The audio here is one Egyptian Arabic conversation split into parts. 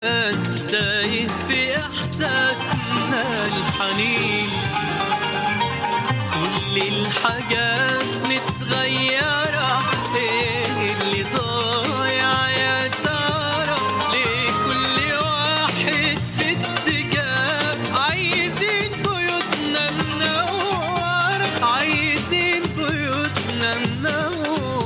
تايه في إحساسنا الحنين كل الحاجات متغيرة إيه اللي ضايع يا ترى ليه كل واحد في اتجاه عايزين بيوتنا منورة عايزين بيوتنا منورة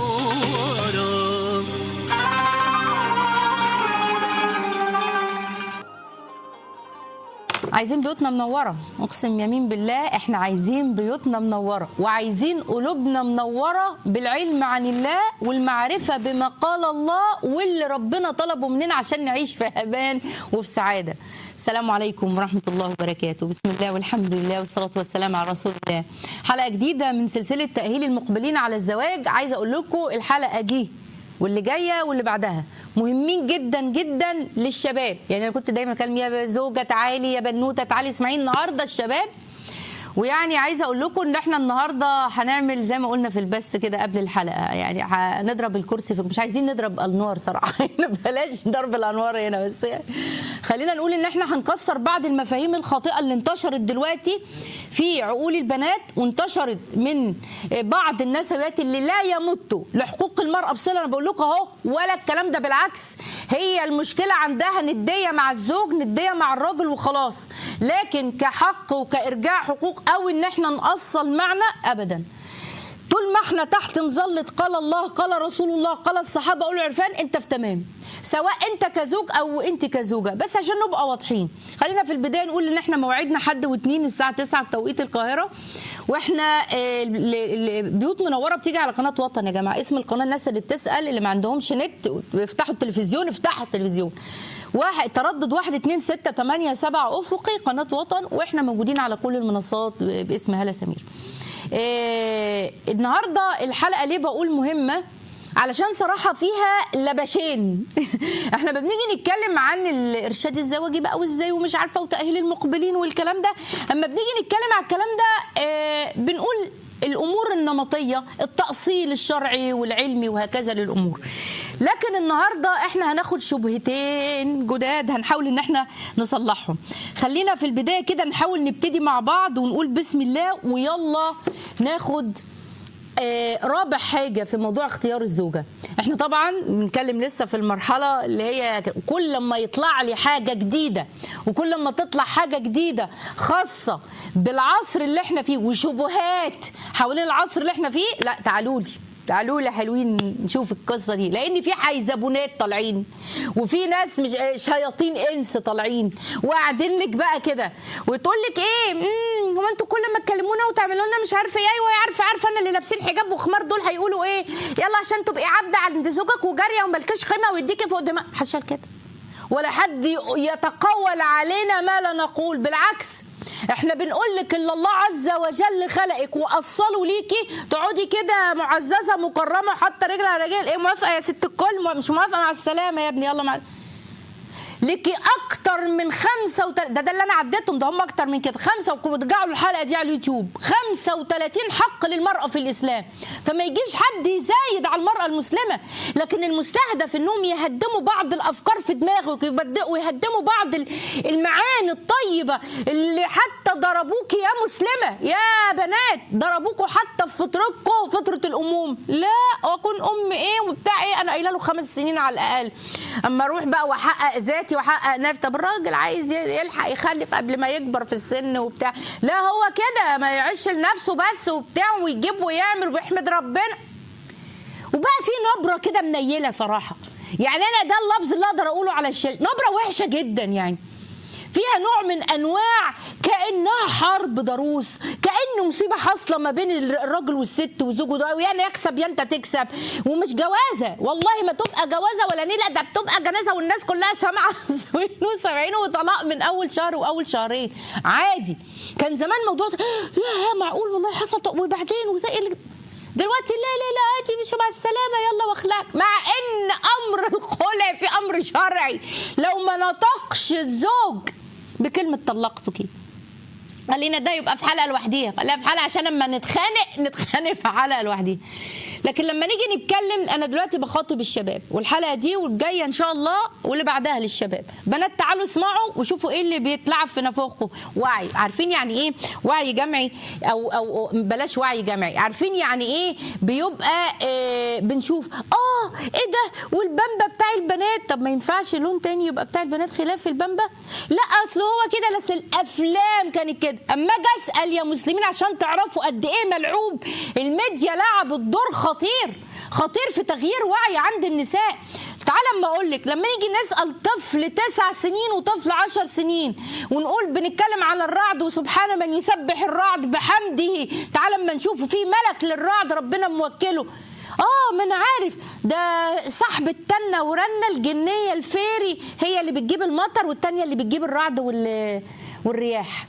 عايزين بيوتنا منوره اقسم يمين بالله احنا عايزين بيوتنا منوره وعايزين قلوبنا منوره بالعلم عن الله والمعرفه بما قال الله واللي ربنا طلبه مننا عشان نعيش في امان وفي سعاده السلام عليكم ورحمه الله وبركاته بسم الله والحمد لله والصلاه والسلام على رسول الله حلقه جديده من سلسله تاهيل المقبلين على الزواج عايزه اقول لكم الحلقه دي واللي جايه واللي بعدها مهمين جدا جدا للشباب يعني انا كنت دايما اكلم يا زوجه تعالي يا بنوته تعالي اسمعي النهارده الشباب ويعني عايزه اقول لكم ان احنا النهارده هنعمل زي ما قلنا في البث كده قبل الحلقه يعني هنضرب الكرسي في مش عايزين نضرب انوار صراحه بلاش ضرب الانوار هنا بس يعني خلينا نقول ان احنا هنكسر بعض المفاهيم الخاطئه اللي انتشرت دلوقتي في عقول البنات وانتشرت من بعض النسويات اللي لا يمتوا لحقوق المراه بصله انا بقول لكم اهو ولا الكلام ده بالعكس هي المشكله عندها نديه مع الزوج نديه مع الراجل وخلاص لكن كحق وكارجاع حقوق او ان احنا نأصل معنى ابدا طول ما احنا تحت مظله قال الله قال رسول الله قال الصحابه اولو العرفان انت في تمام سواء انت كزوج او انت كزوجه بس عشان نبقى واضحين خلينا في البدايه نقول ان احنا مواعيدنا حد واثنين الساعه 9 بتوقيت القاهره واحنا آه، ال- ال- بيوت منوره بتيجي على قناه وطن يا جماعه اسم القناه الناس اللي بتسال اللي ما عندهمش نت افتحوا التلفزيون افتحوا التلفزيون واحد تردد واحد اتنين ستة تمانية سبعة أفقي قناة وطن وإحنا موجودين على كل المنصات باسم هلا سمير إيه النهاردة الحلقة ليه بقول مهمة علشان صراحة فيها لبشين احنا بنيجي نتكلم عن الارشاد الزواجي بقى وازاي ومش عارفة وتأهيل المقبلين والكلام ده اما بنيجي نتكلم على الكلام ده اه بنقول الامور النمطيه التاصيل الشرعي والعلمي وهكذا للامور لكن النهارده احنا هناخد شبهتين جداد هنحاول ان احنا نصلحهم خلينا في البدايه كده نحاول نبتدي مع بعض ونقول بسم الله ويلا ناخد آه، رابع حاجه في موضوع اختيار الزوجه احنا طبعا بنتكلم لسه في المرحله اللي هي كل ما يطلع لي حاجه جديده وكل ما تطلع حاجه جديده خاصه بالعصر اللي احنا فيه وشبهات حوالين العصر اللي احنا فيه لا تعالوا لي تعالوا لي حلوين نشوف القصه دي لان في حيزبونات طالعين وفي ناس مش شياطين انس طالعين وقاعدين لك بقى كده وتقول لك ايه امم هو انتوا كل ما تكلمونا وتعملوا لنا مش عارفه ايه ايوه عارفه عارفه انا اللي لابسين حجاب وخمار دول هيقولوا ايه يلا عشان تبقي عبده عند زوجك وجاريه وملكش قيمه ويديكي فوق دماغ حشل كده ولا حد يتقول علينا ما لا نقول بالعكس احنا بنقول لك ان الله عز وجل خلقك واصله ليكي تقعدي كده معززه مكرمه حاطه رجل على رجل ايه موافقه يا ست الكل مش موافقه مع السلامه يا ابني يلا مع ليكي اكتر من خمسة وتل... ده ده اللي انا عديتهم ده هم اكتر من كده خمسة وترجعوا الحلقه دي على اليوتيوب 35 حق للمراه في الاسلام فما يجيش حد يزايد على المراه المسلمه لكن المستهدف انهم يهدموا بعض الافكار في دماغك ويبدأوا ويهدموا بعض ال- المعاني الطيبه اللي حتى ضربوك يا مسلمه يا بنات ضربوكوا حتى في فطرتكم فطره الاموم لا واكون ام ايه وبتاع ايه انا قايله له خمس سنين على الاقل اما اروح بقى واحقق ذاتي واحقق نفسي طب الراجل عايز يلحق يخلف قبل ما يكبر في السن وبتاع لا هو كده ما يعيش لنفسه بس وبتاع ويجيب ويعمل ويحمد ربنا وبقى في نبره كده منيله صراحه يعني انا ده اللفظ اللي اقدر اقوله على الشاشه نبره وحشه جدا يعني فيها نوع من انواع كانها حرب ضروس كانه مصيبه حاصله ما بين الراجل والست وزوجه ده يا انا يكسب يا انت تكسب ومش جوازه والله ما تبقى جوازه ولا نيله ده بتبقى جنازه والناس كلها سامعه وسامعين وطلاق من اول شهر واول شهرين عادي كان زمان موضوع لا يا معقول والله حصل طب وبعدين وزي ال- دلوقتي لا لا لا عادي مش مع السلامه يلا واخلاق مع ان امر الخلع في امر شرعي لو ما نطقش الزوج بكلمه طلقتك خلينا ده يبقى في حلقه لوحديها خليها في حلقه عشان لما نتخانق نتخانق في حلقه لوحديها لكن لما نيجي نتكلم انا دلوقتي بخاطب الشباب والحلقه دي والجايه ان شاء الله واللي بعدها للشباب بنات تعالوا اسمعوا وشوفوا ايه اللي بيتلعب في نافوخكم وعي عارفين يعني ايه وعي جمعي او او بلاش وعي جمعي عارفين يعني ايه بيبقى آه بنشوف اه ايه ده والبامبا بتاع البنات طب ما ينفعش لون تاني يبقى بتاع البنات خلاف البامبا لا اصل هو كده بس الافلام كانت كده اما اجي اسال يا مسلمين عشان تعرفوا قد ايه ملعوب الميديا لعبت دور خطير خطير في تغيير وعي عند النساء تعال اما اقول لك لما نيجي نسال طفل تسع سنين وطفل عشر سنين ونقول بنتكلم على الرعد وسبحان من يسبح الرعد بحمده تعال اما نشوفه في ملك للرعد ربنا موكله اه ما انا عارف ده صاحب التنة ورنة الجنية الفيري هي اللي بتجيب المطر والتانية اللي بتجيب الرعد وال... والرياح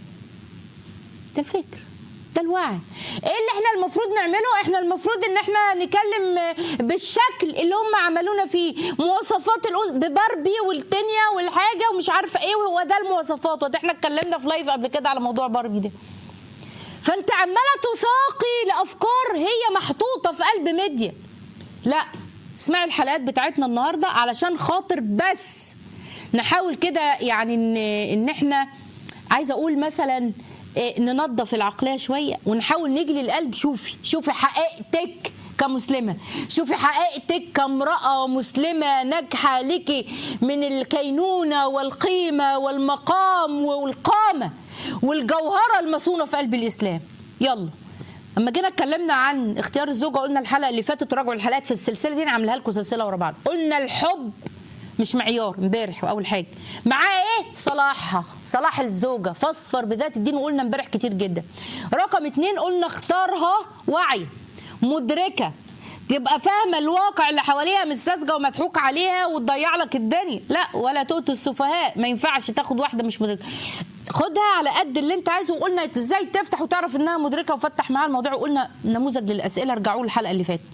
ده الفكر ده الوعي ايه اللي احنا المفروض نعمله احنا المفروض ان احنا نكلم بالشكل اللي هم عملونا فيه مواصفات الأن... بباربي والتانية والحاجة ومش عارفة ايه وهو ده المواصفات وده احنا اتكلمنا في لايف قبل كده على موضوع باربي ده فانت عماله تساقي لافكار هي محطوطه في قلب ميديا لا اسمعي الحلقات بتاعتنا النهارده علشان خاطر بس نحاول كده يعني ان ان احنا عايزه اقول مثلا إيه، ننظف العقليه شويه ونحاول نيجي للقلب شوفي شوفي حقيقتك كمسلمة شوفي حقيقتك كامرأة مسلمة ناجحة لك من الكينونة والقيمة والمقام والقامة والجوهرة المصونة في قلب الإسلام يلا اما جينا اتكلمنا عن اختيار الزوجه قلنا الحلقه اللي فاتت وراجعوا الحلقات في السلسله دي عاملها لكم سلسله ورا بعض قلنا الحب مش معيار امبارح واول حاجه معاه ايه صلاحها صلاح الزوجه فاصفر بذات الدين وقلنا امبارح كتير جدا رقم اتنين قلنا اختارها وعي مدركه تبقى فاهمه الواقع اللي حواليها مش ساذجه ومضحوك عليها وتضيع لك الدنيا لا ولا تؤتوا السفهاء ما ينفعش تاخد واحده مش مدركه خدها على قد اللي انت عايزه وقلنا ازاي تفتح وتعرف انها مدركه وفتح معاها الموضوع وقلنا نموذج للاسئله ارجعوا الحلقه اللي فاتت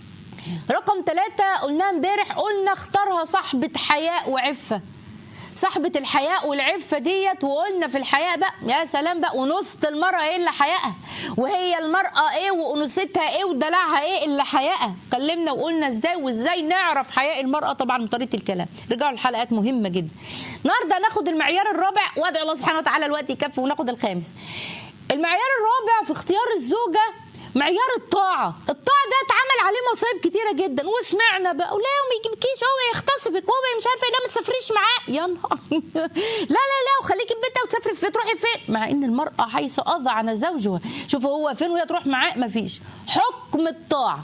رقم ثلاثة قلناها امبارح قلنا اختارها صاحبة حياء وعفة صاحبة الحياء والعفة ديت وقلنا في الحياء بقى يا سلام بقى ونصت المرأة ايه اللي حياءها وهي المرأة ايه وانوثتها ايه ودلعها ايه اللي حياءها اتكلمنا وقلنا ازاي وازاي نعرف حياء المرأة طبعا من طريقة الكلام رجعوا الحلقات مهمة جدا النهارده ناخد المعيار الرابع وادعي الله سبحانه وتعالى الوقت يكفي وناخد الخامس المعيار الرابع في اختيار الزوجة معيار الطاعة الطاعة ده اتعمل عليه مصايب كتيرة جدا وسمعنا بقى ولا وما يجيبكيش هو يغتصبك وهو مش عارفة ايه لا ما تسافريش معاه يا نهار لا لا لا وخليكي في بيتها وتسافري في تروحي فين مع ان المرأة حيث أضعن زوجها شوف هو فين وهي تروح معاه مفيش حكم الطاعة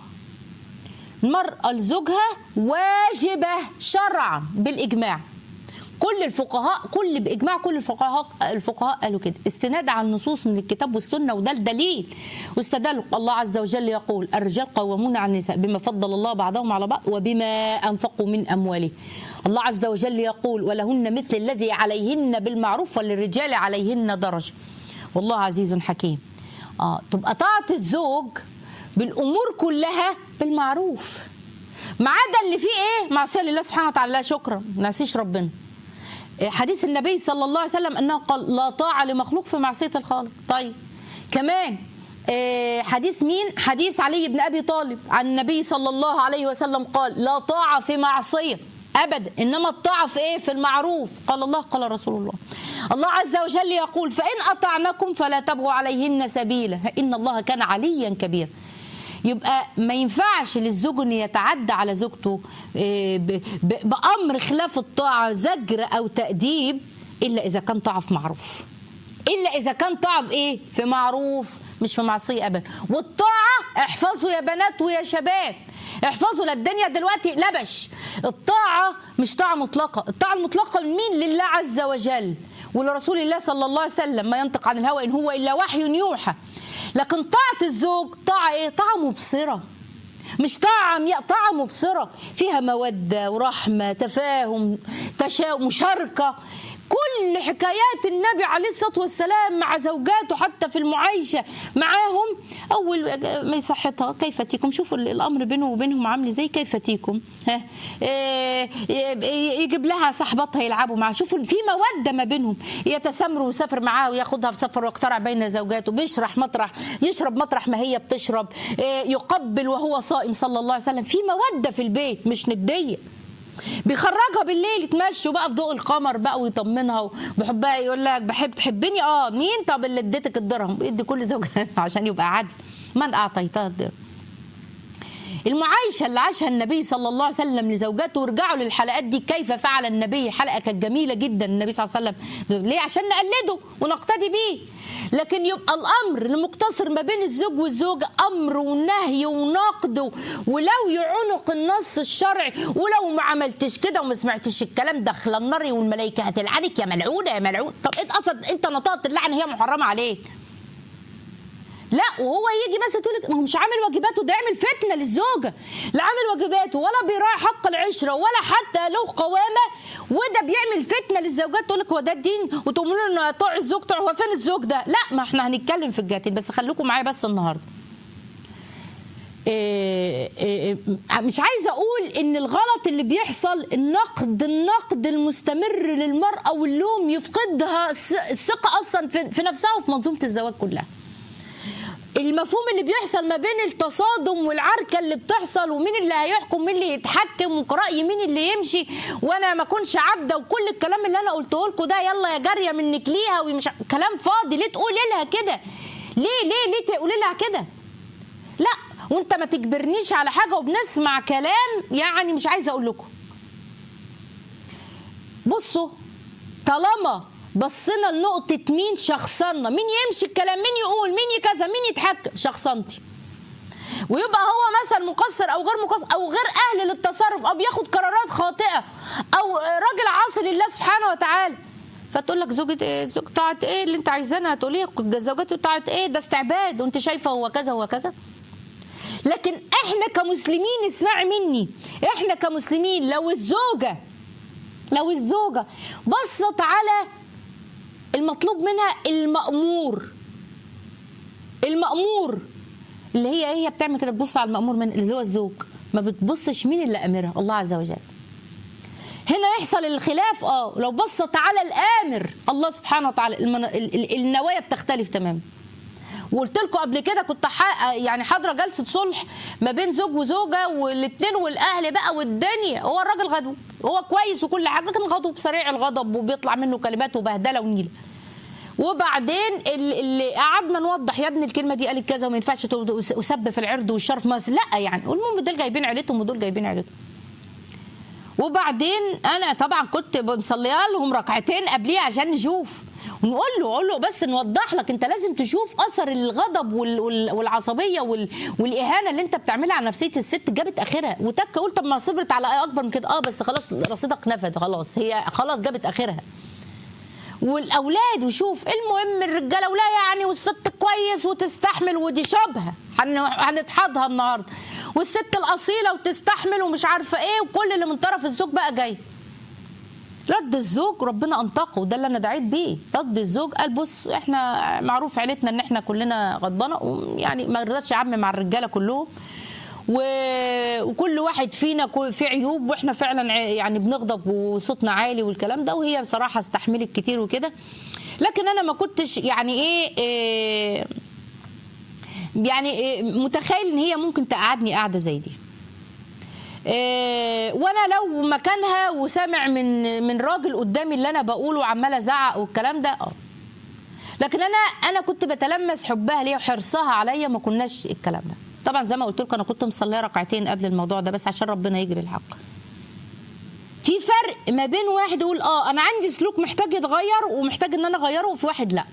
المرأة لزوجها واجبة شرعا بالإجماع كل الفقهاء كل باجماع كل الفقهاء الفقهاء قالوا كده استناد على النصوص من الكتاب والسنه وده الدليل واستدلوا الله عز وجل يقول الرجال قوامون على النساء بما فضل الله بعضهم على بعض وبما انفقوا من اموالهم الله عز وجل يقول ولهن مثل الذي عليهن بالمعروف وللرجال عليهن درجه والله عزيز حكيم اه تبقى طاعه الزوج بالامور كلها بالمعروف ما عدا اللي فيه ايه معصيه لله سبحانه وتعالى لا شكرا ما نعصيش ربنا حديث النبي صلى الله عليه وسلم انه قال لا طاعه لمخلوق في معصيه الخالق طيب كمان آه، حديث مين حديث علي بن ابي طالب عن النبي صلى الله عليه وسلم قال لا طاعه في معصيه ابدا انما الطاعه في ايه في المعروف قال الله قال رسول الله الله عز وجل يقول فان اطعنكم فلا تبغوا عليهن سبيلا ان الله كان عليا كبيرا يبقى ما ينفعش للزوج ان يتعدى على زوجته إيه، ب- ب- بامر خلاف الطاعه زجر او تاديب الا اذا كان طاعه في معروف الا اذا كان طاعه بايه في معروف مش في معصيه ابدا والطاعه احفظوا يا بنات ويا شباب احفظوا لا الدنيا دلوقتي لبش الطاعه مش طاعه مطلقه الطاعه المطلقه لمين لله عز وجل ولرسول الله صلى الله عليه وسلم ما ينطق عن الهوى ان هو الا وحي يوحى لكن طاعه الزوج طاعه ايه طاعه مبصره مش طاعة عمياء طاعة مبصرة فيها مودة ورحمة تفاهم تشاؤم مشاركة كل كل حكايات النبي عليه الصلاه والسلام مع زوجاته حتى في المعايشه معاهم اول ما يصحتها كيف تيكم شوفوا الامر بينه وبينهم عامل ازاي كيف تيكم ها إيه، يجيب لها صاحبتها يلعبوا معاها شوفوا في موده ما بينهم يتسامروا ويسافر معاها وياخدها في سفر واقترع بين زوجاته بيشرح مطرح يشرب مطرح ما هي بتشرب إيه، يقبل وهو صائم صلى الله عليه وسلم في موده في البيت مش نديه بيخرجها بالليل يتمشوا بقى في ضوء القمر بقى ويطمنها وبحبها يقول لك بحب تحبني اه مين طب اللي اديتك الدرهم بيدي كل زوجة عشان يبقى عدل من اعطيتها الدرهم المعايشة اللي عاشها النبي صلى الله عليه وسلم لزوجاته وارجعوا للحلقات دي كيف فعل النبي حلقة كانت جميلة جدا النبي صلى الله عليه وسلم ليه عشان نقلده ونقتدي بيه لكن يبقى الامر المقتصر ما بين الزوج والزوجه امر ونهي ونقد ولو يعنق النص الشرعي ولو ما عملتش كده وما سمعتش الكلام دخل النار والملائكه هتلعنك يا ملعونه يا ملعون طب انت اصلا انت نطقت اللعنه هي محرمه عليك لا وهو يجي مثلا تقول لك ما هو مش عامل واجباته ده يعمل فتنه للزوجه لا عامل واجباته ولا بيراعي حق العشره ولا حتى له قوامه وده بيعمل فتنه للزوجات تقول لك هو ده الدين وتقولوا له انه طاع الزوج طاع هو فين الزوج ده لا ما احنا هنتكلم في الجهتين بس خليكم معايا بس النهارده إيه إيه مش عايزه اقول ان الغلط اللي بيحصل النقد النقد المستمر للمراه واللوم يفقدها الثقه اصلا في في نفسها وفي منظومه الزواج كلها المفهوم اللي بيحصل ما بين التصادم والعركه اللي بتحصل ومين اللي هيحكم مين اللي يتحكم وراي مين اللي يمشي وانا ما اكونش عبده وكل الكلام اللي انا قلته لكم ده يلا يا جاريه منك ليها ومش كلام فاضي ليه تقولي لها كده ليه ليه ليه تقولي لها كده لا وانت ما تجبرنيش على حاجه وبنسمع كلام يعني مش عايزه اقول لكم بصوا طالما بصينا لنقطة مين شخصنا مين يمشي الكلام مين يقول مين كذا مين يتحكم شخصنتي ويبقى هو مثلا مقصر او غير مقصر او غير اهل للتصرف او بياخد قرارات خاطئه او راجل عاصي لله سبحانه وتعالى فتقول لك زوجة ايه زوج طاعة ايه اللي انت عايزانا تقولي زوجته طاعة ايه ده استعباد وانت شايفه هو كذا هو كذا لكن احنا كمسلمين اسمعي مني احنا كمسلمين لو الزوجه لو الزوجه بصت على المطلوب منها المأمور المأمور اللي هي هي بتعمل كده تبص على المأمور من اللي هو الزوج ما بتبصش مين اللي أمرها الله عز وجل هنا يحصل الخلاف اه لو بصت على الآمر الله سبحانه وتعالى المن... النوايا بتختلف تماما وقلت لكم قبل كده كنت ح... يعني حاضره جلسه صلح ما بين زوج وزوجه والاثنين والاهل بقى والدنيا هو الراجل غضوب هو كويس وكل حاجه لكن غضوب سريع الغضب وبيطلع منه كلمات وبهدله ونيله وبعدين اللي قعدنا نوضح يا ابني الكلمه دي قالت كذا وما ينفعش وسب في العرض والشرف ما لا يعني والمهم دول جايبين عيلتهم ودول جايبين عيلتهم وبعدين انا طبعا كنت مصليه لهم ركعتين قبليه عشان نشوف ونقول له اقول له بس نوضح لك انت لازم تشوف اثر الغضب والعصبيه والاهانه اللي انت بتعملها على نفسيه الست جابت اخرها وتك قلت طب ما صبرت على اكبر من كده اه بس خلاص رصيدك نفد خلاص هي خلاص جابت اخرها والاولاد وشوف المهم الرجاله ولا يعني والست كويس وتستحمل ودي شبهه هنتحضها النهارده والست الاصيله وتستحمل ومش عارفه ايه وكل اللي من طرف الزوج بقى جاي رد الزوج ربنا انطقه ده اللي انا دعيت بيه رد الزوج قال بص احنا معروف عيلتنا ان احنا كلنا غضبانه يعني ما رضتش اعمم مع الرجاله كلهم و... وكل واحد فينا في عيوب واحنا فعلا يعني بنغضب وصوتنا عالي والكلام ده وهي بصراحه استحملت كتير وكده لكن انا ما كنتش يعني ايه, إيه يعني إيه متخيل ان هي ممكن تقعدني قاعده زي دي إيه وانا لو مكانها وسامع من من راجل قدامي اللي انا بقوله وعماله ازعق والكلام ده اه لكن انا انا كنت بتلمس حبها ليا وحرصها عليا ما كناش الكلام ده طبعا زي ما قلت لكم انا كنت مصليه ركعتين قبل الموضوع ده بس عشان ربنا يجري الحق في فرق ما بين واحد يقول اه انا عندي سلوك محتاج يتغير ومحتاج ان انا اغيره وفي واحد لا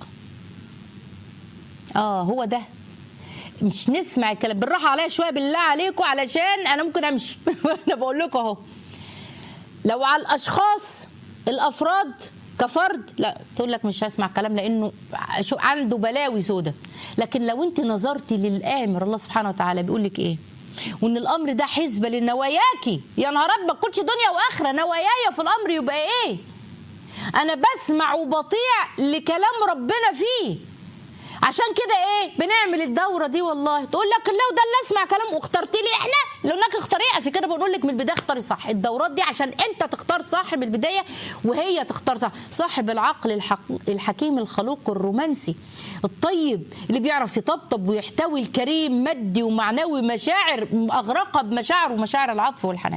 اه هو ده مش نسمع الكلام بالراحه عليا شويه بالله عليكم علشان انا ممكن امشي انا بقول لكم اهو لو على الاشخاص الافراد كفرد لا تقول لك مش هسمع كلام لانه شو عنده بلاوي سودة لكن لو انت نظرتي للامر الله سبحانه وتعالى بيقول لك ايه وان الامر ده حسبه لنواياكي يا نهار ابيض كلش دنيا واخره نواياي في الامر يبقى ايه انا بسمع وبطيع لكلام ربنا فيه عشان كده ايه بنعمل الدوره دي والله تقول لك لو ده اللي اسمع كلام واخترت لي احنا لو انك اختاري عشان كده بنقول لك من البدايه اختاري صح الدورات دي عشان انت تختار صح من البدايه وهي تختار صح صاحب العقل الحق الحكيم الخلوق الرومانسي الطيب اللي بيعرف يطبطب ويحتوي الكريم مادي ومعنوي مشاعر اغرقها بمشاعر ومشاعر العطف والحنان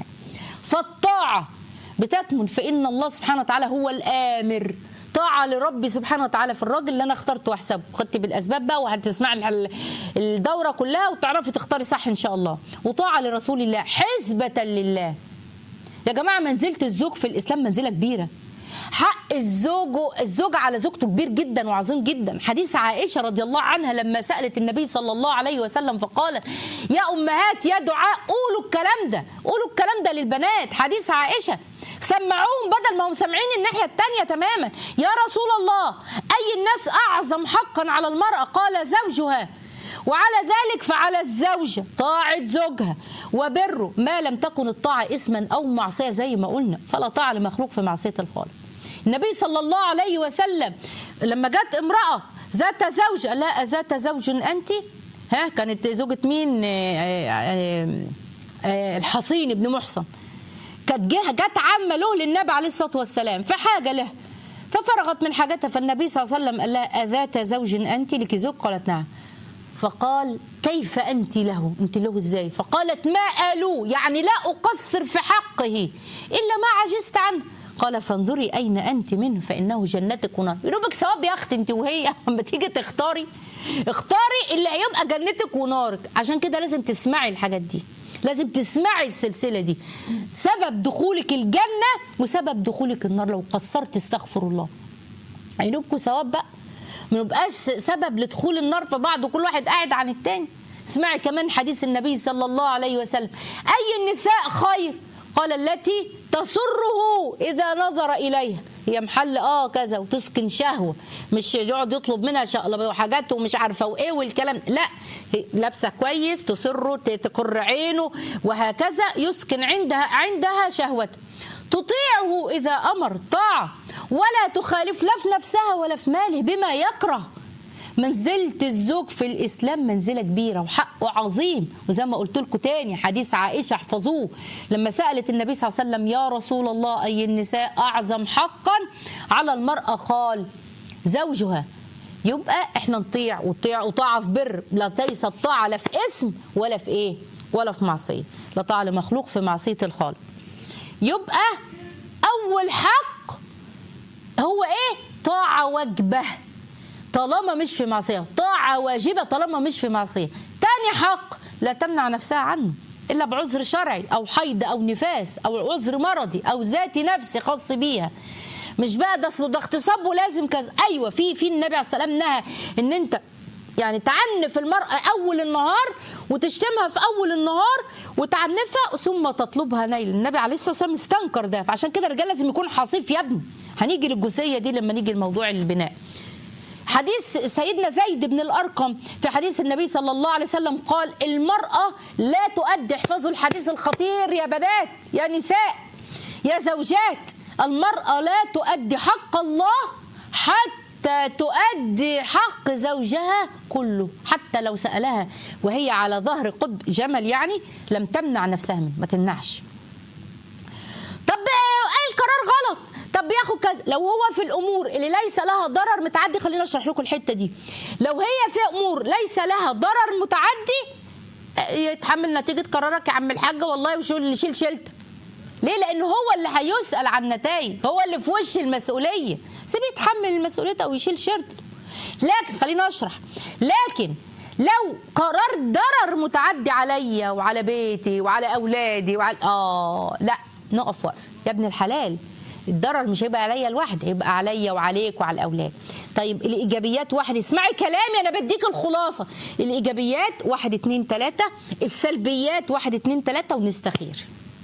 فالطاعه بتكمن في ان الله سبحانه وتعالى هو الامر طاعه لربي سبحانه وتعالى في الراجل اللي انا اخترته واحسبه خدت بالاسباب بقى وهتسمعي ال- الدوره كلها وتعرفي تختاري صح ان شاء الله وطاعه لرسول الله حسبه لله يا جماعه منزله الزوج في الاسلام منزله كبيره حق الزوج الزوج على زوجته كبير جدا وعظيم جدا حديث عائشه رضي الله عنها لما سالت النبي صلى الله عليه وسلم فقالت يا امهات يا دعاء قولوا الكلام ده قولوا الكلام ده للبنات حديث عائشه سمعوهم بدل ما هم سامعين الناحيه الثانيه تماما يا رسول الله اي الناس اعظم حقا على المراه قال زوجها وعلى ذلك فعلى الزوجة طاعة زوجها وبره ما لم تكن الطاعة اسما أو معصية زي ما قلنا فلا طاعة لمخلوق في معصية الخالق النبي صلى الله عليه وسلم لما جت امرأة ذات زوج قال لا ذات زوج أنت ها كانت زوجة مين آه، آه، آه، الحصين بن محصن كانت جه جت عامه له للنبي عليه الصلاه والسلام في حاجه له ففرغت من حاجتها فالنبي صلى الله عليه وسلم قال لها اذات زوج انت لك زوج قالت نعم فقال كيف انت له انت له ازاي فقالت ما قالوا يعني لا اقصر في حقه الا ما عجزت عنه قال فانظري اين انت منه فانه جنتك ونار ينوبك ثواب يا اختي انت وهي اما تيجي تختاري اختاري اللي هيبقى جنتك ونارك عشان كده لازم تسمعي الحاجات دي لازم تسمعي السلسله دي سبب دخولك الجنه وسبب دخولك النار لو قصرت استغفر الله هينوبكوا ثواب بقى ما نبقاش سبب لدخول النار في بعض وكل واحد قاعد عن التاني اسمعي كمان حديث النبي صلى الله عليه وسلم اي النساء خير قال التي تسره اذا نظر اليها هي محل اه كذا وتسكن شهوه مش يقعد يطلب منها شقلبه وحاجات ومش عارفه وايه والكلام لا هي لابسه كويس تسره ت- تقر عينه وهكذا يسكن عندها عندها شهوته تطيعه اذا امر طاعه ولا تخالف لا في نفسها ولا في ماله بما يكره منزلة الزوج في الإسلام منزلة كبيرة وحقه عظيم وزي ما قلت لكم تاني حديث عائشة احفظوه لما سألت النبي صلى الله عليه وسلم يا رسول الله أي النساء أعظم حقا على المرأة قال زوجها يبقى احنا نطيع وطيع وطاعة في بر لا ليس الطاعة لا في اسم ولا في ايه ولا في معصية لا طاعة لمخلوق في معصية الخالق يبقى أول حق هو ايه طاعة واجبة طالما مش في معصية طاعة واجبة طالما مش في معصية تاني حق لا تمنع نفسها عنه إلا بعذر شرعي أو حيض أو نفاس أو عذر مرضي أو ذاتي نفسي خاص بيها مش بقى ده اصله ده اغتصاب ولازم كذا ايوه في في النبي عليه السلام نهى ان انت يعني تعنف المرأة أول النهار وتشتمها في أول النهار وتعنفها ثم تطلبها نيل النبي عليه الصلاة والسلام استنكر ده فعشان كده الرجال لازم يكون حصيف يا ابني هنيجي للجزئية دي لما نيجي لموضوع البناء حديث سيدنا زيد بن الأرقم في حديث النبي صلى الله عليه وسلم قال المرأة لا تؤدي احفظوا الحديث الخطير يا بنات يا نساء يا زوجات المرأة لا تؤدي حق الله حتى تؤدي حق زوجها كله حتى لو سألها وهي على ظهر قطب جمل يعني لم تمنع نفسها منه ما تمنعش طب ايه القرار غلط طب بياخد كذا لو هو في الامور اللي ليس لها ضرر متعدي خلينا اشرح لكم الحته دي لو هي في امور ليس لها ضرر متعدي يتحمل نتيجه قرارك يا عم الحاج والله وشيل اللي شيل شيلتك ليه لان هو اللي هيسال عن النتائج هو اللي في وش المسؤوليه سيبيه يتحمل المسؤوليه او يشيل شيرته لكن خلينا اشرح لكن لو قرار ضرر متعدي عليا وعلى بيتي وعلى اولادي وعلى اه لا نقف وقف يا ابن الحلال الضرر مش هيبقى عليا لوحدي هيبقى عليا وعليك وعلى الاولاد طيب الايجابيات واحد اسمعي كلامي انا بديك الخلاصه الايجابيات واحد اتنين تلاته السلبيات واحد اتنين تلاته ونستخير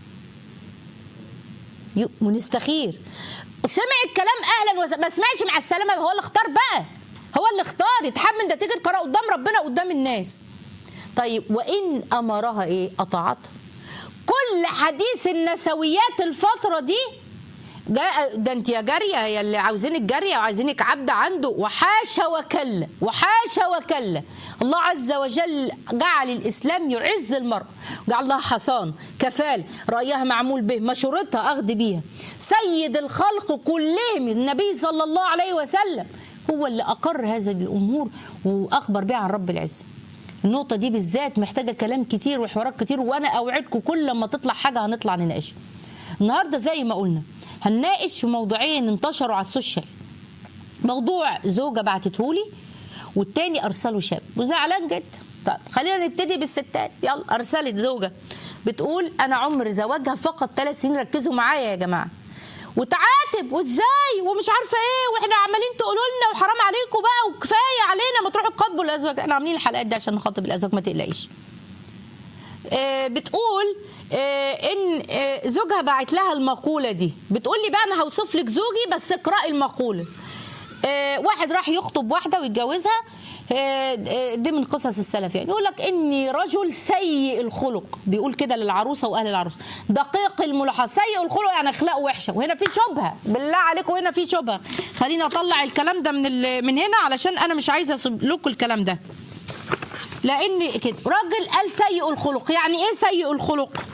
يو- ونستخير سمع الكلام اهلا وسهلا ما سمعش مع السلامه هو اللي اختار بقى هو اللي اختار يتحمل نتيجه قرار قدام ربنا قدام الناس طيب وان امرها ايه اطاعتها كل حديث النسويات الفتره دي جاء ده انت يا جاريه يا اللي عاوزينك جاريه وعايزينك عبده عنده وحاشا وكلا وحاشا وكلا الله عز وجل جعل الاسلام يعز المرء جعل لها حصان كفال رايها معمول به مشورتها اخذ بيها سيد الخلق كلهم النبي صلى الله عليه وسلم هو اللي اقر هذه الامور واخبر بها عن رب العزه النقطه دي بالذات محتاجه كلام كتير وحوارات كتير وانا اوعدكم كل لما تطلع حاجه هنطلع نناقشها النهارده زي ما قلنا هنناقش في موضوعين انتشروا على السوشيال موضوع زوجه بعتته لي والتاني ارسله شاب وزعلان جدا طب خلينا نبتدي بالستات يلا ارسلت زوجه بتقول انا عمر زواجها فقط ثلاث سنين ركزوا معايا يا جماعه وتعاتب وازاي ومش عارفه ايه واحنا عمالين تقولوا لنا وحرام عليكم بقى وكفايه علينا ما تروحوا تخاطبوا الازواج احنا عاملين الحلقات دي عشان نخاطب الازواج ما تقلقيش آه، بتقول آه، ان آه، زوجها باعت لها المقوله دي بتقول لي بقى انا هوصف لك زوجي بس اقراي المقوله آه، واحد راح يخطب واحده ويتجوزها آه، آه، دي من قصص السلف يعني يقول لك اني رجل سيء الخلق بيقول كده للعروسه واهل العروسه دقيق الملاحظه سيء الخلق يعني اخلاقه وحشه وهنا في شبهه بالله عليكم هنا في شبهه خليني اطلع الكلام ده من ال- من هنا علشان انا مش عايزه اسيب لكم الكلام ده لان كده راجل قال سيء الخلق يعني ايه سيء الخلق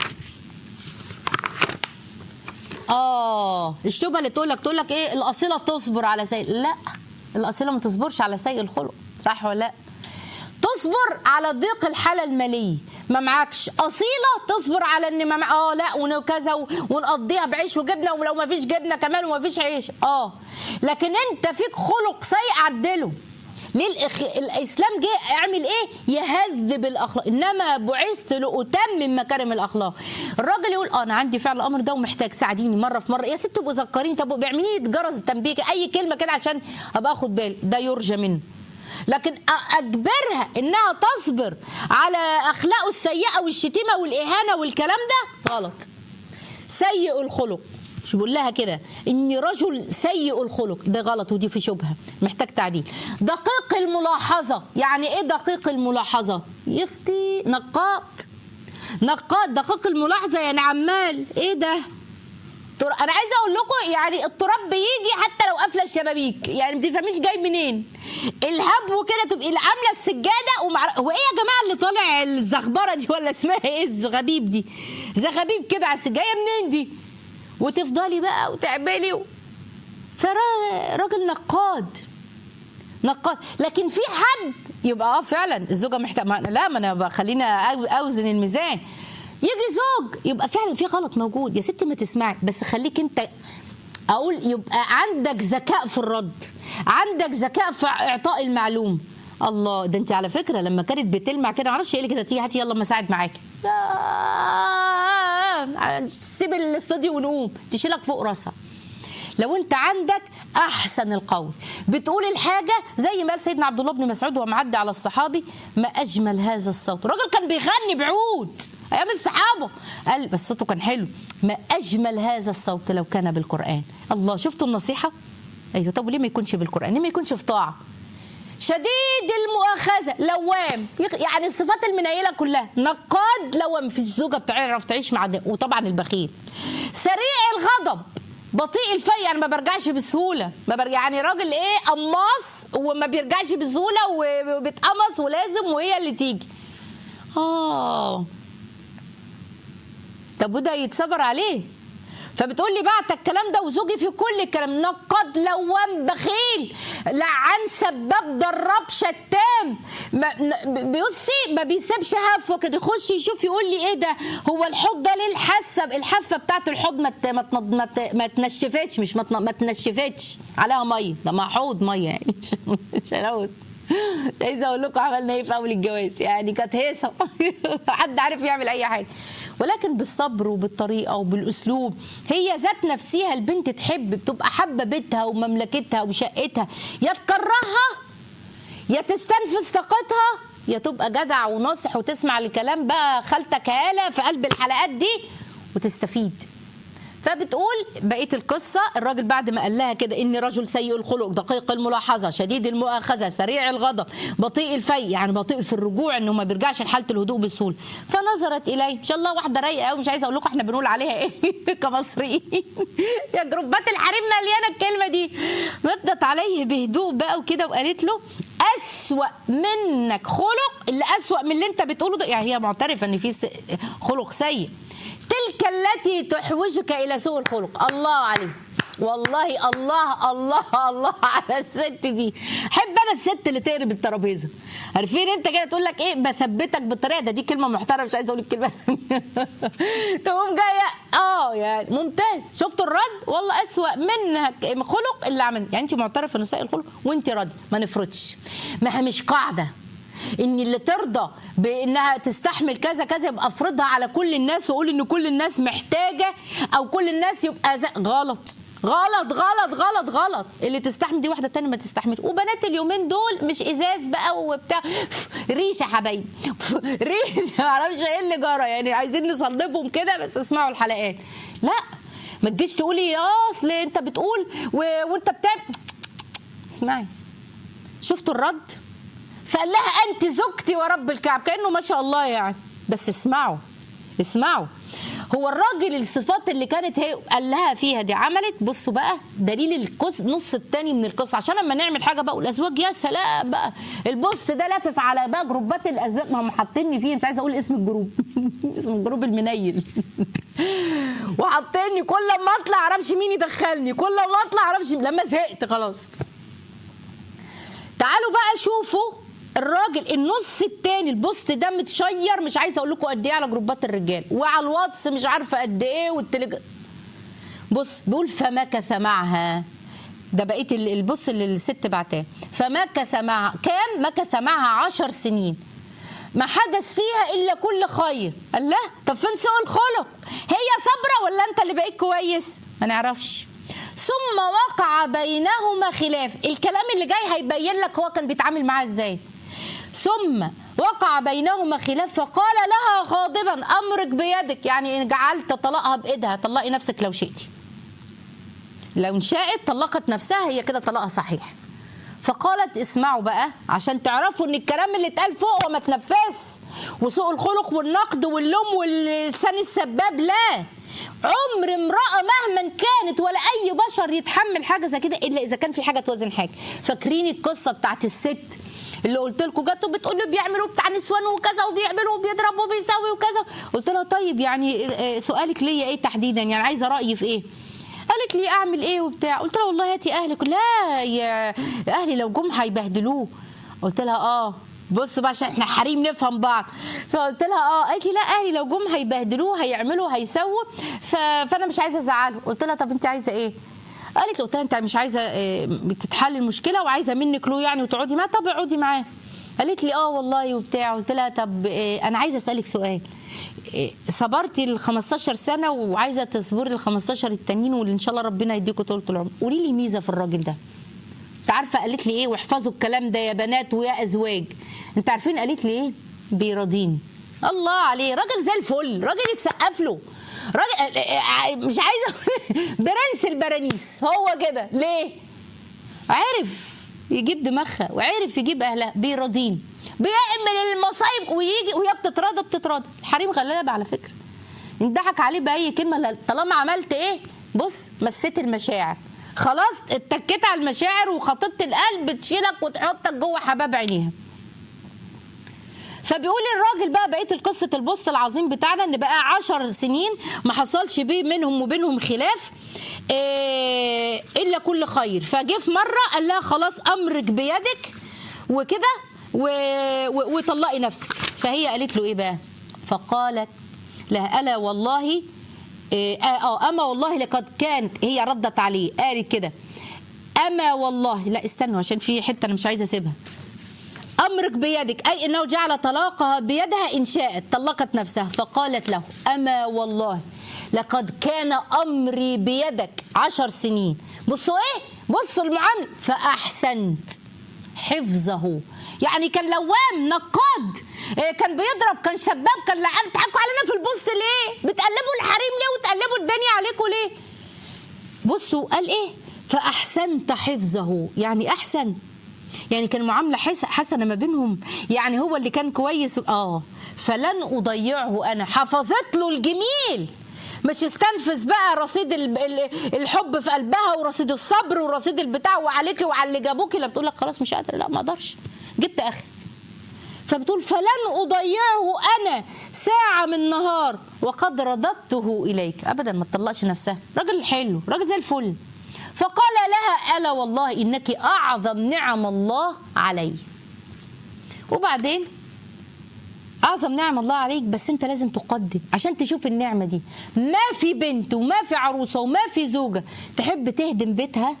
اه الشبهه اللي تقول لك تقول لك ايه الاصيله تصبر على سيء لا الاصيله ما تصبرش على سيء الخلق صح ولا لا تصبر على ضيق الحاله الماليه ما معكش اصيله تصبر على ان ما مع... اه لا وكذا و... ونقضيها بعيش وجبنه ولو ما فيش جبنه كمان وما فيش عيش اه لكن انت فيك خلق سيء عدله ليه الإخ... الاسلام جه اعمل ايه يهذب الاخلاق انما بعثت لاتمم مكارم الاخلاق الراجل يقول اه انا عندي فعل الامر ده ومحتاج ساعديني مره في مره يا ست ابقوا ذكريني طب بيعملي لي جرس التنبيه اي كلمه كده عشان ابقى اخد بالي ده يرجى منه لكن أ- اجبرها انها تصبر على اخلاقه السيئه والشتيمه والاهانه والكلام ده غلط سيء الخلق مش بقول لها كده اني رجل سيء الخلق ده غلط ودي في شبهه محتاج تعديل دقيق الملاحظه يعني ايه دقيق الملاحظه يا اختي نقاط نقاط دقيق الملاحظه يعني عمال ايه ده تر- انا عايزه اقول لكم يعني التراب بيجي حتى لو قافله الشبابيك يعني ما تفهميش جاي منين الهبو كده تبقي اللي عامله السجاده ومع هو ايه يا جماعه اللي طالع الزغبره دي ولا اسمها ايه الزغابيب دي زغابيب كده على السجاده جايه منين دي وتفضلي بقى وتعملي و... فراجل نقاد نقاد لكن في حد يبقى اه فعلا الزوجه محتاجه لا ما انا بقى خلينا أو- اوزن الميزان يجي زوج يبقى فعلا في غلط موجود يا ستي ما تسمعي بس خليك انت اقول يبقى عندك ذكاء في الرد عندك ذكاء في اعطاء المعلوم الله ده انت على فكره لما كانت بتلمع كده معرفش ايه اللي كده تيجي هاتي يلا ما اساعد معاكي آه، سيب الاستوديو ونقوم تشيلك فوق راسها لو انت عندك احسن القول بتقول الحاجه زي ما قال سيدنا عبد الله بن مسعود وهو معدي على الصحابي ما اجمل هذا الصوت الراجل كان بيغني بعود ايام الصحابه قال بس صوته كان حلو ما اجمل هذا الصوت لو كان بالقران الله شفتوا النصيحه ايوه طب ليه ما يكونش بالقران ليه ما يكونش في طاعه شديد المؤاخذة لوام يخ- يعني الصفات المنيلة كلها نقاد لوام في الزوجة بتعرف تعيش مع ده وطبعا البخيل سريع الغضب بطيء الفي يعني ما برجعش بسهولة ما برجع يعني راجل ايه قماص وما بيرجعش بسهولة و- وبيتقمص ولازم وهي اللي تيجي اه طب وده يتصبر عليه فبتقول لي بعت الكلام ده وزوجي في كل الكلام نقد لوام بخيل لعن سباب ضراب شتام ما- ن- بيصي ما بيسيبش هفه كده يخش يشوف يقول لي ايه ده هو الحوض ده ليه الحاسه الحافه بتاعت الحوض ما ت- ما ت- ما ت- ما تنشفتش مش ما ت- ما تنشفتش عليها ميه ده مع حوض ميه يعني مش مش هنقول مش عايزه اقول لكم عملنا ايه في اول الجواز يعني كانت هيصه حد عارف يعمل اي حاجه ولكن بالصبر وبالطريقه وبالاسلوب هي ذات نفسها البنت تحب بتبقى حابه بيتها ومملكتها وشقتها يا تكرهها يا تستنفذ طاقتها يا تبقى جدع وناصح وتسمع الكلام بقى خالتك هاله في قلب الحلقات دي وتستفيد فبتقول بقيه القصه الراجل بعد ما قال لها كده اني رجل سيء الخلق دقيق الملاحظه شديد المؤاخذه سريع الغضب بطيء الفي يعني بطيء في الرجوع انه ما بيرجعش لحاله الهدوء بسهوله فنظرت اليه ان شاء الله واحده رايقه قوي مش عايزه اقول لكم احنا بنقول عليها ايه كمصريين يا جروبات الحريم مليانه الكلمه دي ردت عليه بهدوء بقى وكده وقالت له أسوأ منك خلق اللي أسوأ من اللي انت بتقوله ده يعني هي معترفه ان في س- خلق سيء تلك التي تحوجك الى سوء الخلق الله عليه والله الله الله الله على الست دي حب انا الست اللي تقرب الترابيزه عارفين انت كده تقول لك ايه بثبتك بالطريقه ده دي كلمه محترمه مش عايزه اقول الكلمه تقوم جايه اه يعني ممتاز شفتوا الرد والله اسوأ منك خلق اللي عمل يعني انت معترفه ان سيء الخلق وانت راضيه ما نفرضش ما هي مش قاعده ان اللي ترضى بانها تستحمل كذا كذا يبقى افرضها على كل الناس واقول ان كل الناس محتاجه او كل الناس يبقى زي غلط غلط غلط غلط غلط اللي تستحمل دي واحده تانية ما تستحملش وبنات اليومين دول مش ازاز بقى وبتاع ريشه حبايبي ريشه معرفش ايه اللي جرى يعني عايزين نصلبهم كده بس اسمعوا الحلقات لا ما تجيش تقولي اه اصل انت بتقول و... وانت بتعمل اسمعي شفتوا الرد فقال لها انت زوجتي ورب الكعب كانه ما شاء الله يعني بس اسمعوا اسمعوا هو الراجل الصفات اللي كانت هي قال لها فيها دي عملت بصوا بقى دليل القص نص التاني من القصه عشان لما نعمل حاجه بقى والازواج يا سلام بقى البوست ده لافف على بقى جروبات الازواج ما هم حاطيني فيه مش عايزه اقول اسم الجروب اسم الجروب المنيل وحاطيني كل ما اطلع اعرفش مين يدخلني كل ما اطلع اعرفش لما زهقت خلاص تعالوا بقى شوفوا الراجل النص التاني البوست ده متشير مش عايزه اقول لكم قد ايه على جروبات الرجال وعلى الواتس مش عارفه قد ايه والتليجرام بص بيقول فمكث معها ده بقيه ال- البص اللي الست بعتاه فمكث معها كام مكث معها عشر سنين ما حدث فيها الا كل خير قال لا طب فين سوء الخلق هي صبره ولا انت اللي بقيت كويس ما نعرفش ثم وقع بينهما خلاف الكلام اللي جاي هيبين لك هو كان بيتعامل معاها ازاي ثم وقع بينهما خلاف فقال لها غاضبا امرك بيدك يعني ان جعلت طلاقها بايدها طلقي نفسك لو شئتي لو ان شاءت طلقت نفسها هي كده طلاقها صحيح فقالت اسمعوا بقى عشان تعرفوا ان الكلام اللي اتقال فوق هو ما اتنفذش وسوء الخلق والنقد واللوم واللسان السباب لا عمر امرأة مهما كانت ولا أي بشر يتحمل حاجة زي كده إلا إذا كان في حاجة توازن حاجة فاكرين القصة بتاعت الست اللي قلت لكم جت وبتقول بيعملوا بتاع نسوان وكذا وبيعملوا وبيضربوا وبيسوي وكذا قلت لها طيب يعني آه، سؤالك ليا ايه تحديدا يعني عايزه رايي في ايه قالت لي اعمل ايه وبتاع قلت لها والله هاتي اهلك لا يا اهلي لو جم هيبهدلوه قلت لها اه بص بقى عشان احنا حريم نفهم بعض فقلت لها اه قالت لي لا اهلي لو جم هيبهدلوه هيعملوا هيسووا ف... فانا مش عايزه ازعله قلت لها طب انت عايزه ايه قالت لي قلت لها انت مش عايزه اه، تتحل المشكله وعايزه منك له يعني وتقعدي معاه طب اقعدي معاه قالت لي اه والله وبتاع قلت لها طب اه، انا عايزه اسالك سؤال إيه، صبرتي ال 15 سنه وعايزه تصبري ال 15 التانيين واللي ان شاء الله ربنا يديكوا طول العمر قولي لي ميزه في الراجل ده انت عارفه قالت لي ايه واحفظوا الكلام ده يا بنات ويا ازواج انت عارفين قالت لي ايه بيراضيني الله عليه راجل زي الفل راجل يتسقف له راجل اه، اه، مش عايزه برنس البرانيس هو كده ليه عرف يجيب دماغها وعرف يجيب اهلها بيراضيني بيعمل المصايب ويجي وهي بتتراضى بتتراضى الحريم غلابه على فكره انضحك عليه باي كلمه لا- طالما عملت ايه بص مسيت المشاعر خلاص اتكيت على المشاعر وخطيبه القلب تشيلك وتحطك جوه حباب عينيها فبيقول الراجل بقى بقيه القصه البوست العظيم بتاعنا ان بقى عشر سنين ما حصلش بيه منهم وبينهم خلاف إيه الا كل خير فجه في مره قال لها خلاص امرك بيدك وكده و- و- وطلقي نفسك فهي قالت له ايه بقى فقالت له الا والله إيه، اه آه، اما والله لقد كانت هي ردت عليه قالت كده اما والله لا استنوا عشان في حته انا مش عايزه اسيبها أمرك بيدك أي أنه جعل طلاقها بيدها إن شاءت طلقت نفسها فقالت له أما والله لقد كان أمري بيدك عشر سنين بصوا إيه بصوا المعاملة فأحسنت حفظه يعني كان لوام نقاد إيه كان بيضرب كان سباب كان لعان تضحكوا علينا في البوست ليه بتقلبوا الحريم ليه وتقلبوا الدنيا عليكم ليه بصوا قال ايه فاحسنت حفظه يعني احسن يعني كان معامله حس- حسنه ما بينهم يعني هو اللي كان كويس اه فلن اضيعه انا حفظت له الجميل مش استنفذ بقى رصيد ال- ال- الحب في قلبها ورصيد الصبر ورصيد البتاع وعليكي وعلى اللي جابوكي لا بتقول لك خلاص مش قادره لا ما اقدرش جبت اخر فبتقول فلن أضيعه أنا ساعة من نهار وقد رددته إليك أبدا ما تطلقش نفسها راجل حلو راجل زي الفل فقال لها ألا والله إنك أعظم نعم الله علي وبعدين أعظم نعم الله عليك بس أنت لازم تقدم عشان تشوف النعمة دي ما في بنت وما في عروسة وما في زوجة تحب تهدم بيتها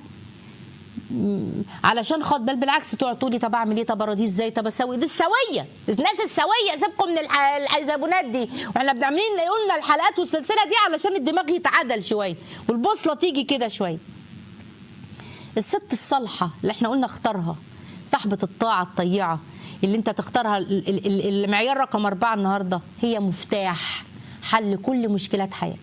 علشان خد بل بالعكس تقعد تقولي طب اعمل ايه طب اراضيه ازاي طب اسوي دي السويه الناس السويه سيبكم من الح- الحيزبونات دي واحنا بنعملين قلنا الحلقات والسلسله دي علشان الدماغ يتعدل شويه والبوصله تيجي كده شويه الست الصالحه اللي احنا قلنا اختارها صاحبه الطاعه الطيعه اللي انت تختارها ال- ال- ال- المعيار رقم أربعة النهارده هي مفتاح حل كل مشكلات حياتك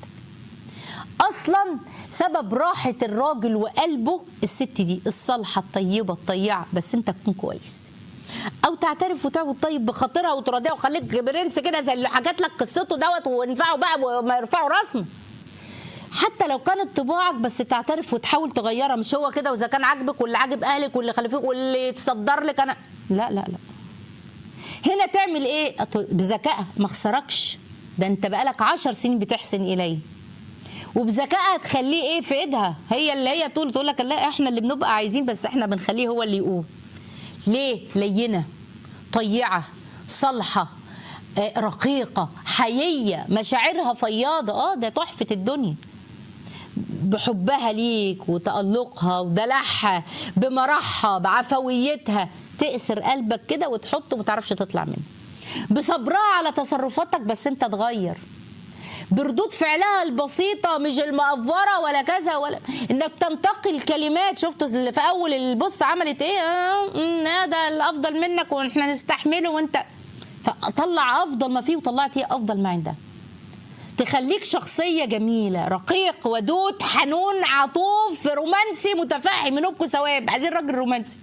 اصلا سبب راحه الراجل وقلبه الست دي الصالحه الطيبه الطيعه بس انت تكون كويس او تعترف وتعود طيب بخاطرها وتراضيها وخليك برنس كده زي اللي حكت لك قصته دوت وينفعوا بقى وما يرفعوا راسنا حتى لو كانت طباعك بس تعترف وتحاول تغيرها مش هو كده واذا كان عاجبك واللي عاجب اهلك واللي خلفوك واللي يتصدر لك انا لا لا لا هنا تعمل ايه أط- بذكائها ما خسركش ده انت بقالك عشر سنين بتحسن اليه وبذكائها تخليه ايه في ايدها هي اللي هي تقول تقول لك لا احنا اللي بنبقى عايزين بس احنا بنخليه هو اللي يقوم ليه لينه طيعه صالحه آه، رقيقه حييه مشاعرها فياضه اه ده تحفه الدنيا بحبها ليك وتألقها ودلعها بمرحها بعفويتها تأسر قلبك كده وتحطه وما تعرفش تطلع منه بصبرها على تصرفاتك بس انت تغير بردود فعلها البسيطة مش المقفرة ولا كذا ولا انك تنتقي الكلمات شفت اللي في اول البوست عملت ايه آه مم، آه، ده الافضل منك واحنا نستحمله وانت فطلع افضل ما فيه وطلعت هي افضل ما عندها تخليك شخصية جميلة رقيق ودود حنون عطوف رومانسي متفاهم منوبكم ثواب عايزين راجل رومانسي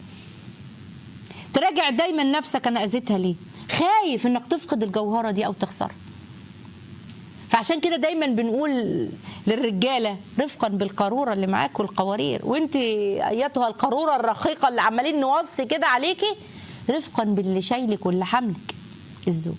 تراجع دايما نفسك انا اذيتها ليه خايف انك تفقد الجوهرة دي او تخسرها فعشان كده دايما بنقول للرجاله رفقا بالقاروره اللي معاك والقوارير وانت ايتها القاروره الرقيقه اللي عمالين نوصي كده عليكي رفقا باللي شايلك واللي حملك الزوج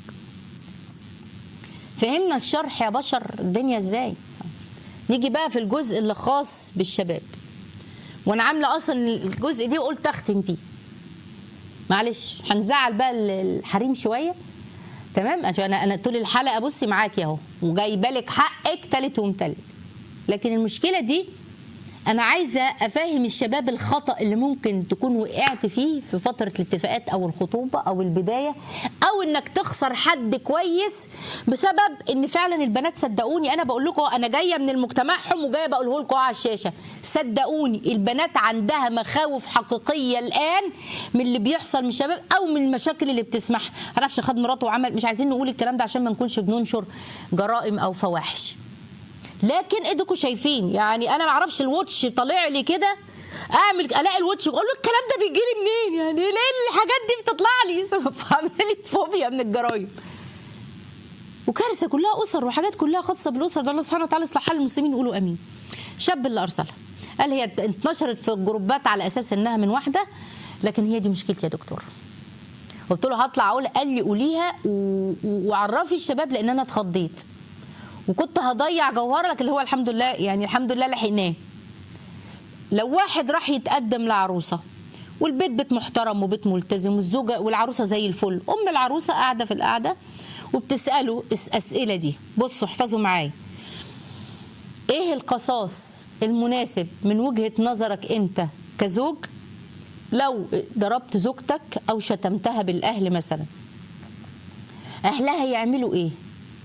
فهمنا الشرح يا بشر الدنيا ازاي نيجي بقى في الجزء اللي خاص بالشباب وانا عامله اصلا الجزء دي وقلت اختم بيه معلش هنزعل بقى الحريم شويه تمام عشان انا انا طول الحلقه بصي معاكي اهو وجايبه لك حقك تالت ومتلت لكن المشكله دي انا عايزه افهم الشباب الخطا اللي ممكن تكون وقعت فيه في فتره الاتفاقات او الخطوبه او البدايه او انك تخسر حد كويس بسبب ان فعلا البنات صدقوني انا بقول لكم انا جايه من المجتمعهم وجايه بقوله لكم على الشاشه صدقوني البنات عندها مخاوف حقيقيه الان من اللي بيحصل من الشباب او من المشاكل اللي بتسمعها معرفش خد مراته وعمل مش عايزين نقول الكلام ده عشان ما نكونش بننشر جرائم او فواحش لكن اديكوا شايفين يعني انا ما اعرفش الواتش طالع لي كده اعمل الاقي الواتش اقول له الكلام ده بيجي لي منين يعني ليه الحاجات دي بتطلع لي فعملي فوبيا من الجرايم وكارثه كلها اسر وحاجات كلها خاصه بالاسر ده الله سبحانه وتعالى يصلح حال المسلمين يقولوا امين شاب اللي ارسلها قال هي اتنشرت في الجروبات على اساس انها من واحده لكن هي دي مشكلتي يا دكتور قلت له هطلع اقول قال لي قوليها و- و- وعرفي الشباب لان انا اتخضيت وكنت هضيع جوهره لكن هو الحمد لله يعني الحمد لله لحقناه لو واحد راح يتقدم لعروسه والبيت بيت محترم وبيت ملتزم والزوجه والعروسه زي الفل ام العروسه قاعده في القعده وبتساله الاسئله دي بصوا احفظوا معايا ايه القصاص المناسب من وجهه نظرك انت كزوج لو ضربت زوجتك او شتمتها بالاهل مثلا اهلها يعملوا ايه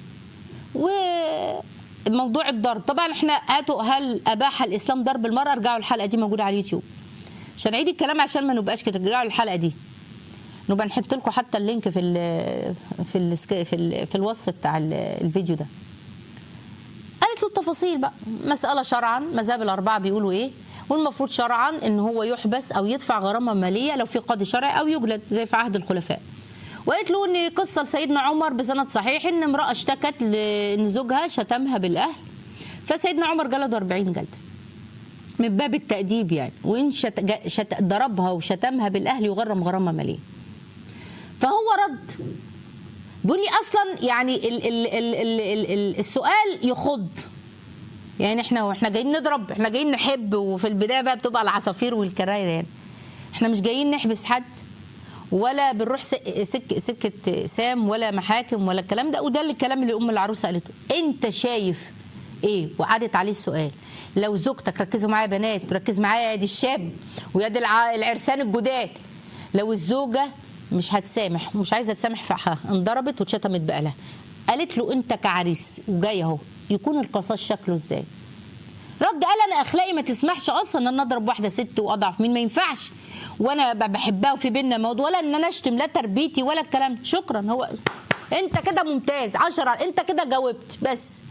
وموضوع الضرب طبعا احنا هاتوا هل اباح الاسلام ضرب المراه ارجعوا الحلقه دي موجوده على اليوتيوب عشان اعيد الكلام عشان ما نبقاش كده ارجعوا الحلقه دي نبقى نحط لكم حتى اللينك في ال في ال في, ال في الوصف بتاع ال- الفيديو ده قالت له التفاصيل بقى مسألة شرعا مذهب الأربعة بيقولوا إيه والمفروض شرعا إن هو يحبس أو يدفع غرامة مالية لو في قاضي شرعي أو يجلد زي في عهد الخلفاء وقالت له إن قصة لسيدنا عمر بسند صحيح إن امرأة اشتكت لإن زوجها شتمها بالأهل فسيدنا عمر جلده 40 جلدة من باب التأديب يعني وإن شت... جا- شت... ضربها وشتمها بالأهل يغرم غرامة مالية فهو رد بيقول لي اصلا يعني ال ال ال ال ال ال السؤال يخض يعني احنا واحنا جايين نضرب احنا جايين نحب وفي البدايه بقى بتبقى العصافير والكراير يعني احنا مش جايين نحبس حد ولا بنروح سك سك سكه سام ولا محاكم ولا الكلام ده وده اللي الكلام اللي ام العروسه قالته انت شايف ايه وقعدت عليه السؤال لو زوجتك ركزوا معايا يا بنات ركز معايا يا دي الشاب ويا دي الع- العرسان الجداد لو الزوجه مش هتسامح ومش عايزه تسامح في حقها انضربت واتشتمت بقالها قالت له انت كعريس وجاي اهو يكون القصاص شكله ازاي رد قال انا اخلاقي ما تسمحش اصلا ان انا اضرب واحده ست واضعف مين ما ينفعش وانا ب- بحبها وفي بينا موضوع ولا ان انا اشتم لا تربيتي ولا الكلام ده. شكرا هو انت كده ممتاز عشرة انت كده جاوبت بس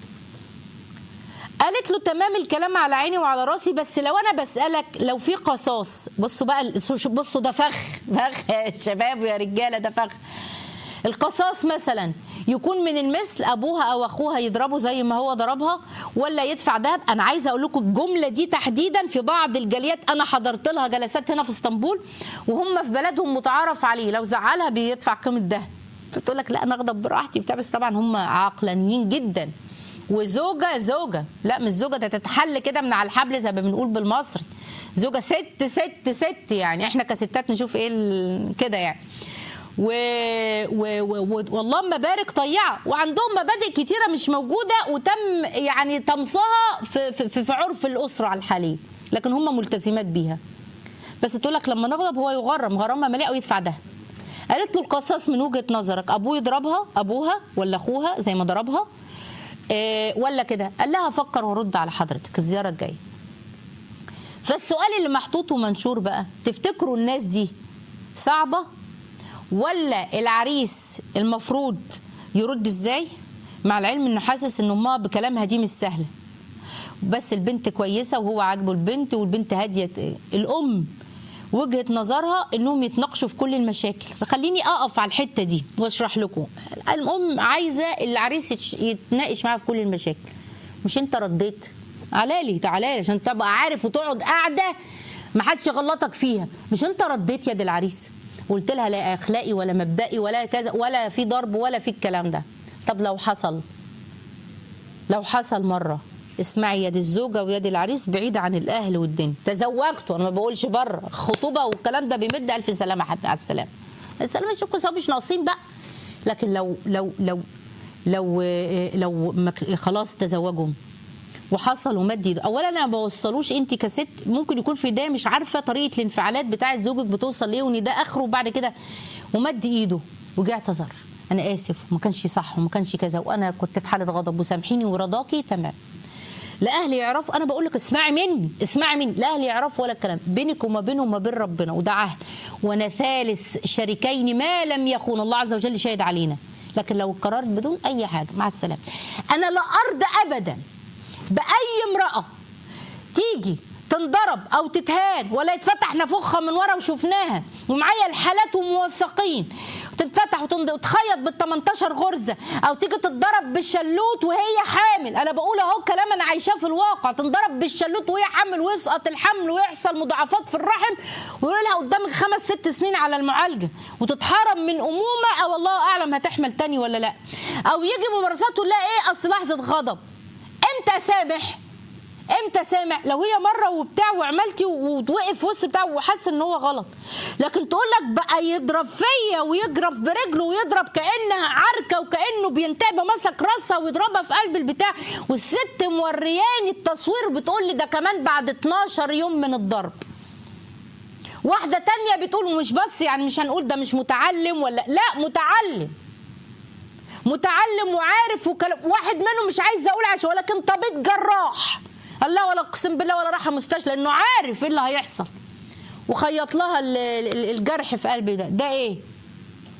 قالت له تمام الكلام على عيني وعلى راسي بس لو انا بسالك لو في قصاص بصوا بقى ال- بصوا ده فخ فخ يا شباب ويا رجاله ده فخ القصاص مثلا يكون من المثل ابوها او اخوها يضربه زي ما هو ضربها ولا يدفع دهب انا عايزه اقول لكم الجمله دي تحديدا في بعض الجاليات انا حضرت لها جلسات هنا في اسطنبول وهم في بلدهم متعارف عليه لو زعلها بيدفع قيمه دهب فتقول لك لا انا اغضب براحتي بتاع بس طبعا هم عقلانيين جدا وزوجه زوجه لا مش زوجه ده تتحل كده من على الحبل زي ما بنقول بالمصري زوجه ست ست ست يعني احنا كستات نشوف ايه ال- كده يعني و... و... و... والله ما بارك طيعه وعندهم مبادئ كتيره مش موجوده وتم يعني طمسها في في, في, في عرف الاسره الحاليه لكن هم ملتزمات بيها بس تقول لك لما نغضب هو يغرم غرامه ماليه او يدفع ده قالت له القصاص من وجهه نظرك ابوه يضربها ابوها ولا اخوها زي ما ضربها إيه ولا كده قال لها فكر ورد على حضرتك الزياره الجايه فالسؤال اللي محطوط ومنشور بقى تفتكروا الناس دي صعبه ولا العريس المفروض يرد ازاي مع العلم انه حاسس ان امها بكلامها دي مش سهله بس البنت كويسه وهو عاجبه البنت والبنت هاديه الام وجهه نظرها انهم يتناقشوا في كل المشاكل خليني اقف على الحته دي واشرح لكم الام عايزه العريس يتش- يتناقش معاها في كل المشاكل مش انت رديت تعالى لي تعالى لي عشان تبقى عارف وتقعد قاعده ما حدش يغلطك فيها مش انت رديت يا دي العريس قلت لها لا اخلاقي ولا مبدئي ولا كذا ولا في ضرب ولا في الكلام ده طب لو حصل لو حصل مره اسمعي يد الزوجه ويد العريس بعيده عن الاهل والدنيا تزوجتوا انا ما بقولش بره خطوبه والكلام ده بيمد الف سلامه حد على السلامه السلامه شوفوا سوا مش ناقصين بقى لكن لو لو لو لو لو مك- خلاص تزوجوا وحصل ومد ايده اولا انا ما بوصلوش انت كست ممكن يكون في ده مش عارفه طريقه الانفعالات بتاعه زوجك بتوصل ليه وان ده اخره وبعد كده ومد ايده وجه اعتذر انا اسف وما كانش صح وما كانش كذا وانا كنت في حاله غضب وسامحيني ورضاكي تمام لا اهلي يعرفوا انا بقول لك اسمعي مني اسمعي مني لا اهلي يعرفوا ولا الكلام بينك وما بينهم وما بين ربنا وده عهد وانا ثالث شريكين ما لم يخون الله عز وجل شاهد علينا لكن لو قررت بدون اي حاجه مع السلامه انا لا ارضى ابدا باي امراه تيجي تنضرب او تتهان ولا يتفتح نافوخها من ورا وشفناها ومعايا الحالات وموثقين تتفتح وتند- وتخيط بال 18 غرزه او تيجي تتضرب بالشلوت وهي حامل انا بقول اهو كلام انا عايشاه في الواقع تنضرب بالشلوت وهي حامل ويسقط الحمل ويحصل مضاعفات في الرحم ويقول لها قدامك خمس ست سنين على المعالجه وتتحرم من امومه او الله اعلم هتحمل تاني ولا لا او يجي ممارسات ولا ايه اصل لحظه غضب امتى سامح امتى سامع لو هي مره وبتاع وعملتي ووقف في وسط بتاع وحس ان هو غلط لكن تقول لك بقى يضرب فيا ويجرف برجله ويضرب كانها عركه وكانه بينتهي بمسك راسها ويضربها في قلب البتاع والست مورياني التصوير بتقول لي ده كمان بعد 12 يوم من الضرب واحده تانية بتقول مش بس يعني مش هنقول ده مش متعلم ولا لا متعلم متعلم وعارف وكلام واحد منهم مش عايز اقول عشان ولكن طبيب جراح الله ولا اقسم بالله ولا راح مستشفى لانه عارف ايه اللي هيحصل وخيط لها ال- ال- الجرح في قلبي ده ده ايه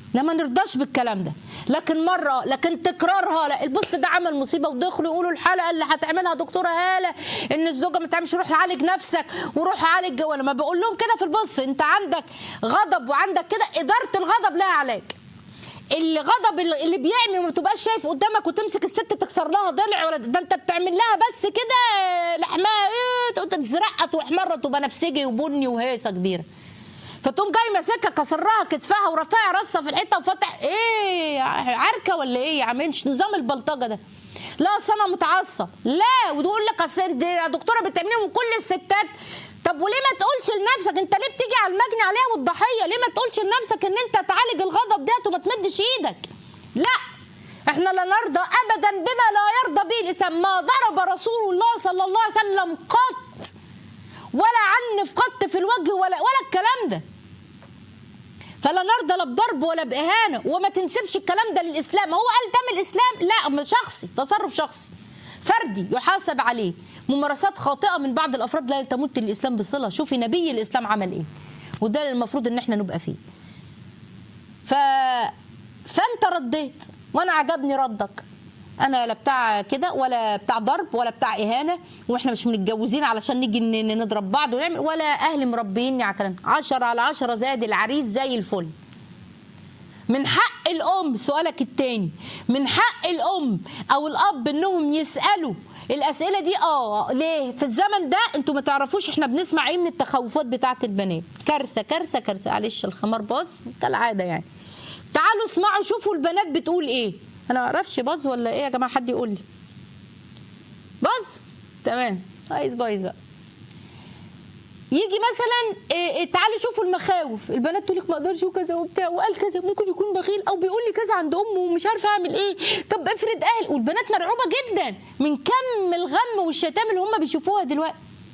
لا ما نرضاش بالكلام ده لكن مره لكن تكرارها لا البوست ده عمل مصيبه ودخلوا يقولوا الحلقه اللي هتعملها دكتوره هاله ان الزوجه ما تعملش روح عالج نفسك وروح عالج وانا ما بقول لهم كده في البوست انت عندك غضب وعندك كده اداره الغضب لها علاج اللي غضب اللي بيعمي وما تبقاش شايف قدامك وتمسك الست تكسر لها ضلع ولا ده انت بتعمل لها بس كده لحمها ايه تقعد تزرقت واحمرت وبنفسجي وبني وهيصه كبيره فتقوم جاي ماسكها كسرها كتفها ورافعها راسها في الحيطه وفتح ايه عركه ولا ايه يا عم مش نظام البلطجه ده لا اصل انا متعصب لا وتقول لك اصل انت يا دكتوره بتعملي وكل الستات طب وليه ما تقولش لنفسك انت ليه بتيجي على المجني عليها والضحيه ليه ما تقولش لنفسك ان انت تعالج الغضب ده وما تمدش ايدك لا احنا لا نرضى ابدا بما لا يرضى به الاسلام ما ضرب رسول الله صلى الله عليه وسلم قط ولا عنف قط في الوجه ولا ولا الكلام ده فلا نرضى لا بضرب ولا باهانه وما تنسبش الكلام ده للاسلام هو قال ده من الاسلام لا شخصي تصرف شخصي فردي يحاسب عليه ممارسات خاطئه من بعض الافراد لا تمت الاسلام بصله شوفي نبي الاسلام عمل ايه وده اللي المفروض ان احنا نبقى فيه ف فانت رديت وانا عجبني ردك انا لا بتاع كده ولا بتاع ضرب ولا بتاع اهانه واحنا مش متجوزين علشان نيجي ن- نضرب بعض ونعمل ولا اهلي مربيني على كلام 10 على 10 زاد العريس زي الفل من حق الام سؤالك التاني من حق الام او الاب انهم يسالوا الاسئله دي اه ليه في الزمن ده انتوا ما تعرفوش احنا بنسمع ايه من التخوفات بتاعه البنات كارثه كارثه كارثه معلش الخمار باظ كالعاده يعني تعالوا اسمعوا شوفوا البنات بتقول ايه انا ما اعرفش باظ ولا ايه يا جماعه حد يقول لي باظ تمام عايز بايظ بقى يجي مثلا إيه إيه تعالوا شوفوا المخاوف البنات تقول لك ما اقدرش وكذا وبتاع وقال كذا ممكن يكون بخيل او بيقول لي كذا عند امه ومش عارفه اعمل ايه طب افرض اهل والبنات مرعوبه جدا من كم الغم والشتام اللي هم بيشوفوها دلوقتي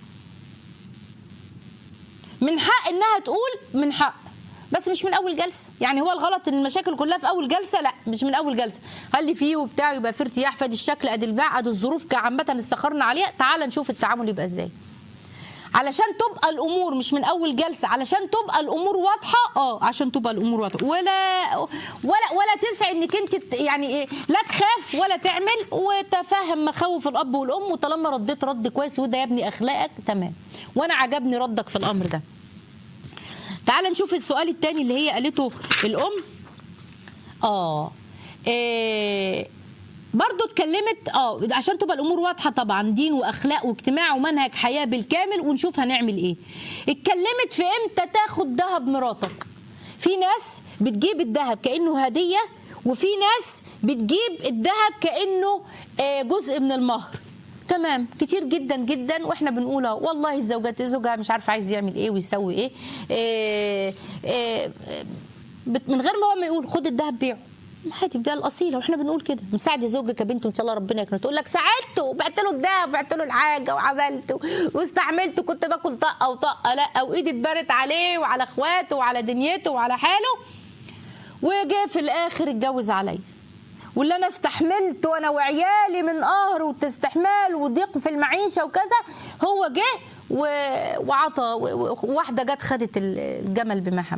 من حق انها تقول من حق بس مش من اول جلسه يعني هو الغلط ان المشاكل كلها في اول جلسه لا مش من اول جلسه هل لي فيه وبتاع يبقى في ارتياح فادي الشكل ادي الباع ادي الظروف كعامه استخرنا عليها تعال نشوف التعامل يبقى ازاي علشان تبقى الامور مش من اول جلسه علشان تبقى الامور واضحه اه عشان تبقى الامور واضحه ولا ولا ولا تسعي انك انت ت- يعني إيه لا تخاف ولا تعمل وتفهم مخاوف الاب والام وطالما رديت رد كويس وده يا ابني اخلاقك تمام وانا عجبني ردك في الامر ده تعال نشوف السؤال التاني اللي هي قالته الام اه إيه برضو اتكلمت اه عشان تبقى الامور واضحه طبعا دين واخلاق واجتماع ومنهج حياه بالكامل ونشوف هنعمل ايه اتكلمت في امتى تاخد ذهب مراتك في ناس بتجيب الذهب كانه هديه وفي ناس بتجيب الذهب كانه آه، جزء من المهر تمام كتير جدا جدا واحنا بنقولها والله الزوجات زوجها مش عارف عايز يعمل ايه ويسوي ايه, إيه, إيه بت- من غير ما هو ما يقول خد الذهب بيعه عادي ده الاصيله واحنا بنقول كده مساعدي زوجك يا بنت وان شاء الله ربنا يكرمه تقول لك ساعدته وبعت له الدهب وبعت له الحاجه وعملت واستعملت كنت باكل طقه وطقه لا وايدي اتبرت عليه وعلى اخواته وعلى دنيته وعلى حاله وجه في الاخر اتجوز عليا واللي انا استحملت وانا وعيالي من قهر واستحمال وضيق في المعيشه وكذا هو جه و- وعطى و- و- واحده جت خدت ال- الجمل بما حمل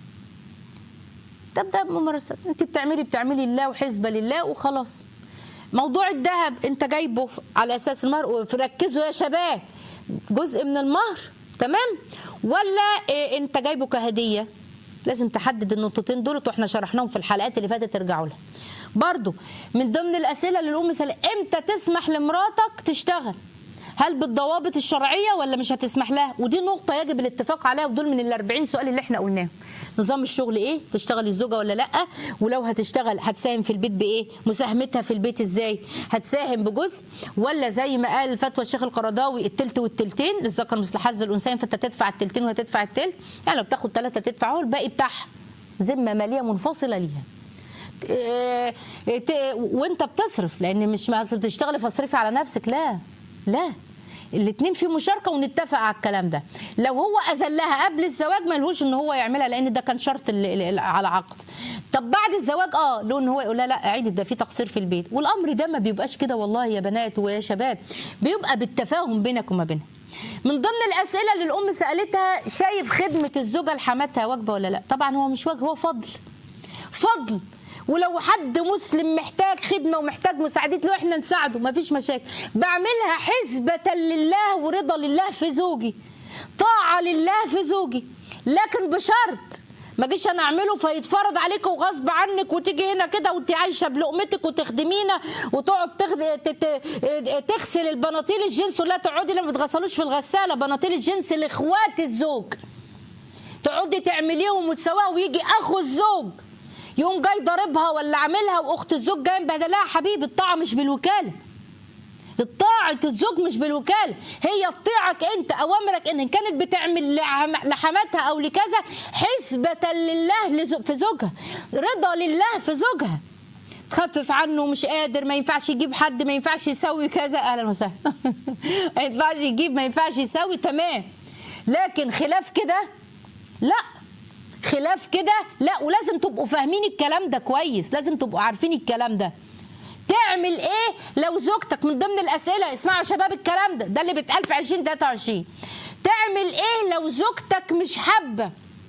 طب ده ممارسات انت بتعملي بتعملي لله وحسبه لله وخلاص موضوع الذهب انت جايبه على اساس المهر ركزوا يا شباب جزء من المهر تمام ولا إيه انت جايبه كهديه لازم تحدد النقطتين دول واحنا شرحناهم في الحلقات اللي فاتت ارجعوا لها برضو من ضمن الاسئله اللي الام سأل امتى تسمح لمراتك تشتغل هل بالضوابط الشرعيه ولا مش هتسمح لها ودي نقطه يجب الاتفاق عليها ودول من ال 40 سؤال اللي احنا قلناهم نظام الشغل ايه تشتغل الزوجه ولا لا ولو هتشتغل هتساهم في البيت بايه مساهمتها في البيت ازاي هتساهم بجزء ولا زي ما قال فتوى الشيخ القرضاوي التلت والتلتين للذكر مثل حظ الانثيين فانت تدفع التلتين وهي تدفع التلت يعني لو بتاخد ثلاثه تدفع هو الباقي بتاعها ذمه ماليه منفصله ليها إيه، ت- وانت بتصرف لان مش ما أصل بتشتغلي فاصرفي على نفسك لا لا الاثنين في مشاركه ونتفق على الكلام ده لو هو اذلها قبل الزواج ملهوش ان هو يعملها لان ده كان شرط ال- ال- ال- على عقد طب بعد الزواج اه له ان هو يقول لا لا عيدي ده في تقصير في البيت والامر ده ما بيبقاش كده والله يا بنات ويا شباب بيبقى بالتفاهم بينك وما بينها من ضمن الاسئله اللي الام سالتها شايف خدمه الزوجه لحماتها واجبه ولا لا طبعا هو مش واجب هو فضل فضل ولو حد مسلم محتاج خدمه ومحتاج مساعدتي له احنا نساعده مفيش مشاكل بعملها حسبه لله ورضا لله في زوجي طاعه لله في زوجي لكن بشرط ما جيش انا اعمله فيتفرض عليك وغصب عنك وتيجي هنا كده وانت عايشه بلقمتك وتخدمينا وتقعد تخد... تت... تغسل البناطيل الجنس ولا تقعدي لما بتغسلوش في الغساله بناطيل الجنس لاخوات الزوج تقعدي تعمليهم وتسواها ويجي اخو الزوج يقوم جاي ضاربها ولا عاملها واخت الزوج جاي بدلها يا حبيبي الطاعه مش بالوكاله الطاعة الزوج مش بالوكالة هي تطيعك انت اوامرك ان كانت بتعمل لعم- لحماتها او لكذا حسبة لله لزو- في زوجها رضا لله في زوجها تخفف عنه مش قادر ما ينفعش يجيب حد ما ينفعش يسوي كذا اهلا وسهلا ما ينفعش يجيب ما ينفعش يسوي تمام لكن خلاف كده لا خلاف كده لا ولازم تبقوا فاهمين الكلام ده كويس لازم تبقوا عارفين الكلام ده تعمل ايه لو زوجتك من ضمن الاسئله اسمعوا يا شباب الكلام ده ده اللي بيتقال في 2023 تعمل ايه لو زوجتك مش حابه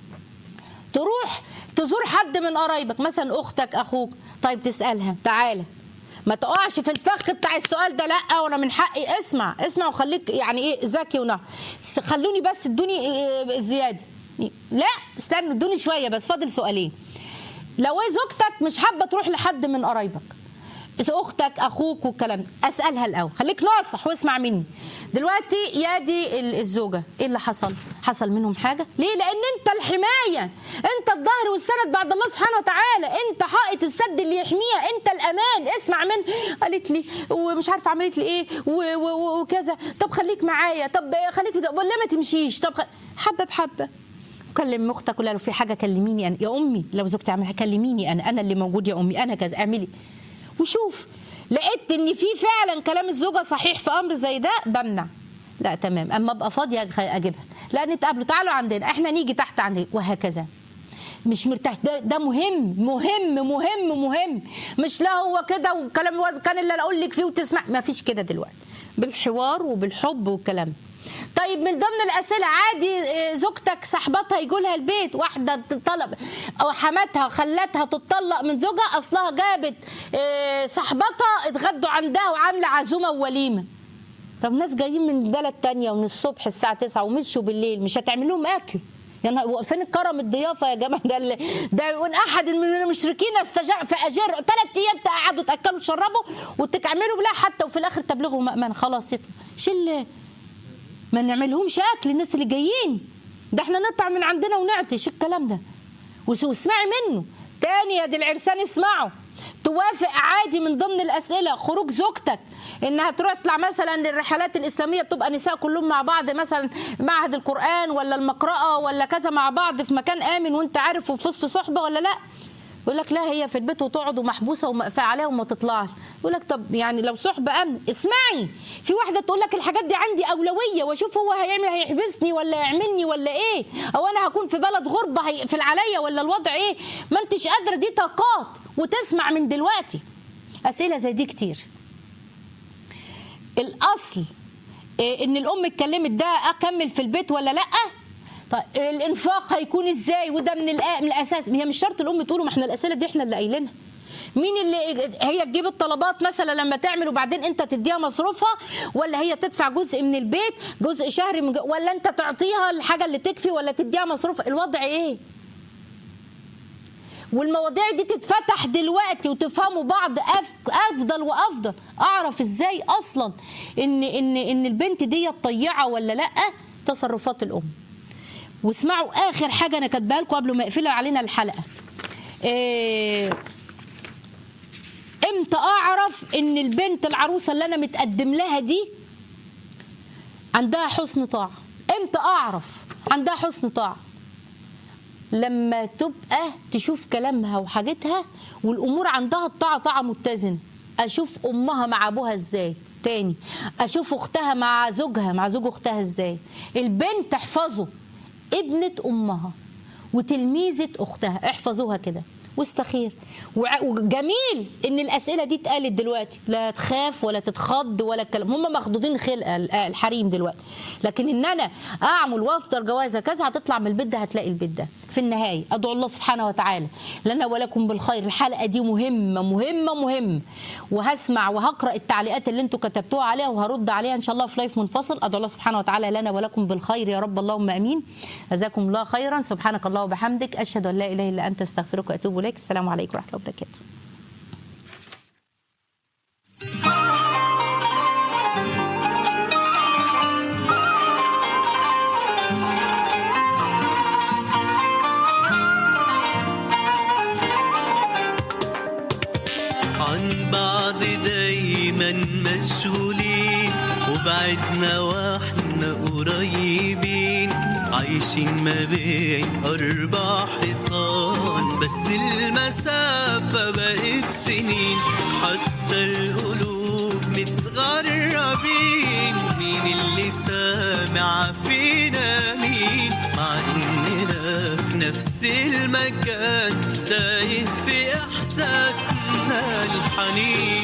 تروح تزور حد من قرايبك مثلا اختك اخوك طيب تسالها تعالى ما تقعش في الفخ بتاع السؤال ده لا وانا من حقي اسمع اسمع وخليك يعني ايه ذكي ونع خلوني بس ادوني إيه زياده لا استنوا ادوني شويه بس فاضل سؤالين لو ايه زوجتك مش حابه تروح لحد من قرايبك إذا اختك اخوك والكلام ده اسالها الاول خليك ناصح واسمع مني دلوقتي يا دي ال- الزوجه ايه اللي حصل حصل منهم حاجه ليه لان انت الحمايه انت الظهر والسند بعد الله سبحانه وتعالى انت حائط السد اللي يحميها انت الامان اسمع من قالت لي ومش عارفه عملت لي ايه و- و- و- وكذا طب خليك معايا طب خليك في ولا ما تمشيش طب خ... حبه بحبه كلم اختك ولا لو في حاجه كلميني انا يا امي لو زوجتي عملها كلميني انا انا اللي موجود يا امي انا كذا اعملي وشوف لقيت ان في فعلا كلام الزوجه صحيح في امر زي ده بمنع لا تمام اما ابقى فاضيه أج- اجيبها لا نتقابلوا تعالوا عندنا احنا نيجي تحت عندنا وهكذا مش مرتاح ده, ده مهم مهم مهم مهم مش لا هو كده وكلام وز- كان اللي اقول لك فيه وتسمع ما فيش كده دلوقتي بالحوار وبالحب والكلام طيب من ضمن الاسئله عادي آه، زوجتك صاحبتها يجوا لها البيت واحده طلب او حماتها خلتها تتطلق من زوجها اصلها جابت آه، صاحبتها اتغدوا عندها وعامله عزومه ووليمه طب ناس جايين من بلد تانية ومن الصبح الساعة 9 ومشوا بالليل مش هتعمل لهم أكل يعني فين الكرم الضيافة يا جماعة ده اللي ده وإن أحد من المشركين استجار فأجر ثلاث أيام تقعدوا تأكلوا وتشربوا وتعملوا بلا حتى وفي الآخر تبلغوا مأمن خلاص يطلع شيل ما نعملهمش أكل الناس اللي جايين ده احنا نقطع من عندنا ونعطش الكلام ده وس- واسمعي منه تاني يا دي العرسان اسمعوا توافق عادي من ضمن الاسئله خروج زوجتك انها تروح تطلع مثلا الرحلات الاسلاميه بتبقى نساء كلهم مع بعض مثلا معهد القران ولا المقرأه ولا كذا مع بعض في مكان امن وانت عارف وفي وسط صحبه ولا لا يقول لك لا هي في البيت وتقعد ومحبوسه ومقفى عليها وما تطلعش يقول لك طب يعني لو صحبه امن اسمعي في واحده تقول لك الحاجات دي عندي اولويه واشوف هو هيعمل هيحبسني ولا يعملني ولا ايه او انا هكون في بلد غربه هيقفل عليا ولا الوضع ايه ما انتش قادره دي طاقات وتسمع من دلوقتي اسئله زي دي كتير الاصل إيه ان الام اتكلمت ده اكمل في البيت ولا لا طيب الانفاق هيكون ازاي وده من الآ- من الاساس هي مش شرط الام تقوله ما احنا الاسئله دي احنا اللي قايلينها مين اللي هي تجيب الطلبات مثلا لما تعمل وبعدين انت تديها مصروفها ولا هي تدفع جزء من البيت جزء شهري من جو- ولا انت تعطيها الحاجه اللي تكفي ولا تديها مصروف الوضع ايه والمواضيع دي تتفتح دلوقتي وتفهموا بعض أف- افضل وافضل اعرف ازاي اصلا ان ان ان البنت دي طيعه ولا لا تصرفات الام واسمعوا اخر حاجه انا كاتباها لكم قبل ما يقفلوا علينا الحلقه إيه امتى اعرف ان البنت العروسه اللي انا متقدم لها دي عندها حسن طاعه امتى اعرف عندها حسن طاعه لما تبقى تشوف كلامها وحاجتها والامور عندها الطاعه طاعه متزنه اشوف امها مع ابوها ازاي تاني اشوف اختها مع زوجها مع زوج اختها ازاي البنت احفظه ابنه امها وتلميذه اختها احفظوها كده واستخير وع- وجميل ان الاسئله دي اتقالت دلوقتي لا تخاف ولا تتخض ولا الكلام هم مخضوضين خلقه ال- الحريم دلوقتي لكن ان انا اعمل وافطر جوازه كذا هتطلع من البيت ده هتلاقي البيت ده في النهايه ادعو الله سبحانه وتعالى لنا ولكم بالخير الحلقه دي مهمه مهمه مهمه وهسمع وهقرا التعليقات اللي انتوا كتبتوها عليها وهرد عليها ان شاء الله في لايف منفصل ادعو الله سبحانه وتعالى لنا ولكم بالخير يا رب اللهم امين جزاكم الله خيرا سبحانك الله وبحمدك اشهد ان لا اله الا انت استغفرك واتوب اليك السلام عليكم ورحمه الله وبركاته عن بعض دايما مشغولين وبعدنا واحنا قريبين عايشين ما بين أربع حيطان بس المسافة بقت سنين حتى القلوب متغربين مين اللي سامع فينا مين مع إننا في نفس المكان تايه في إحساسنا الحنين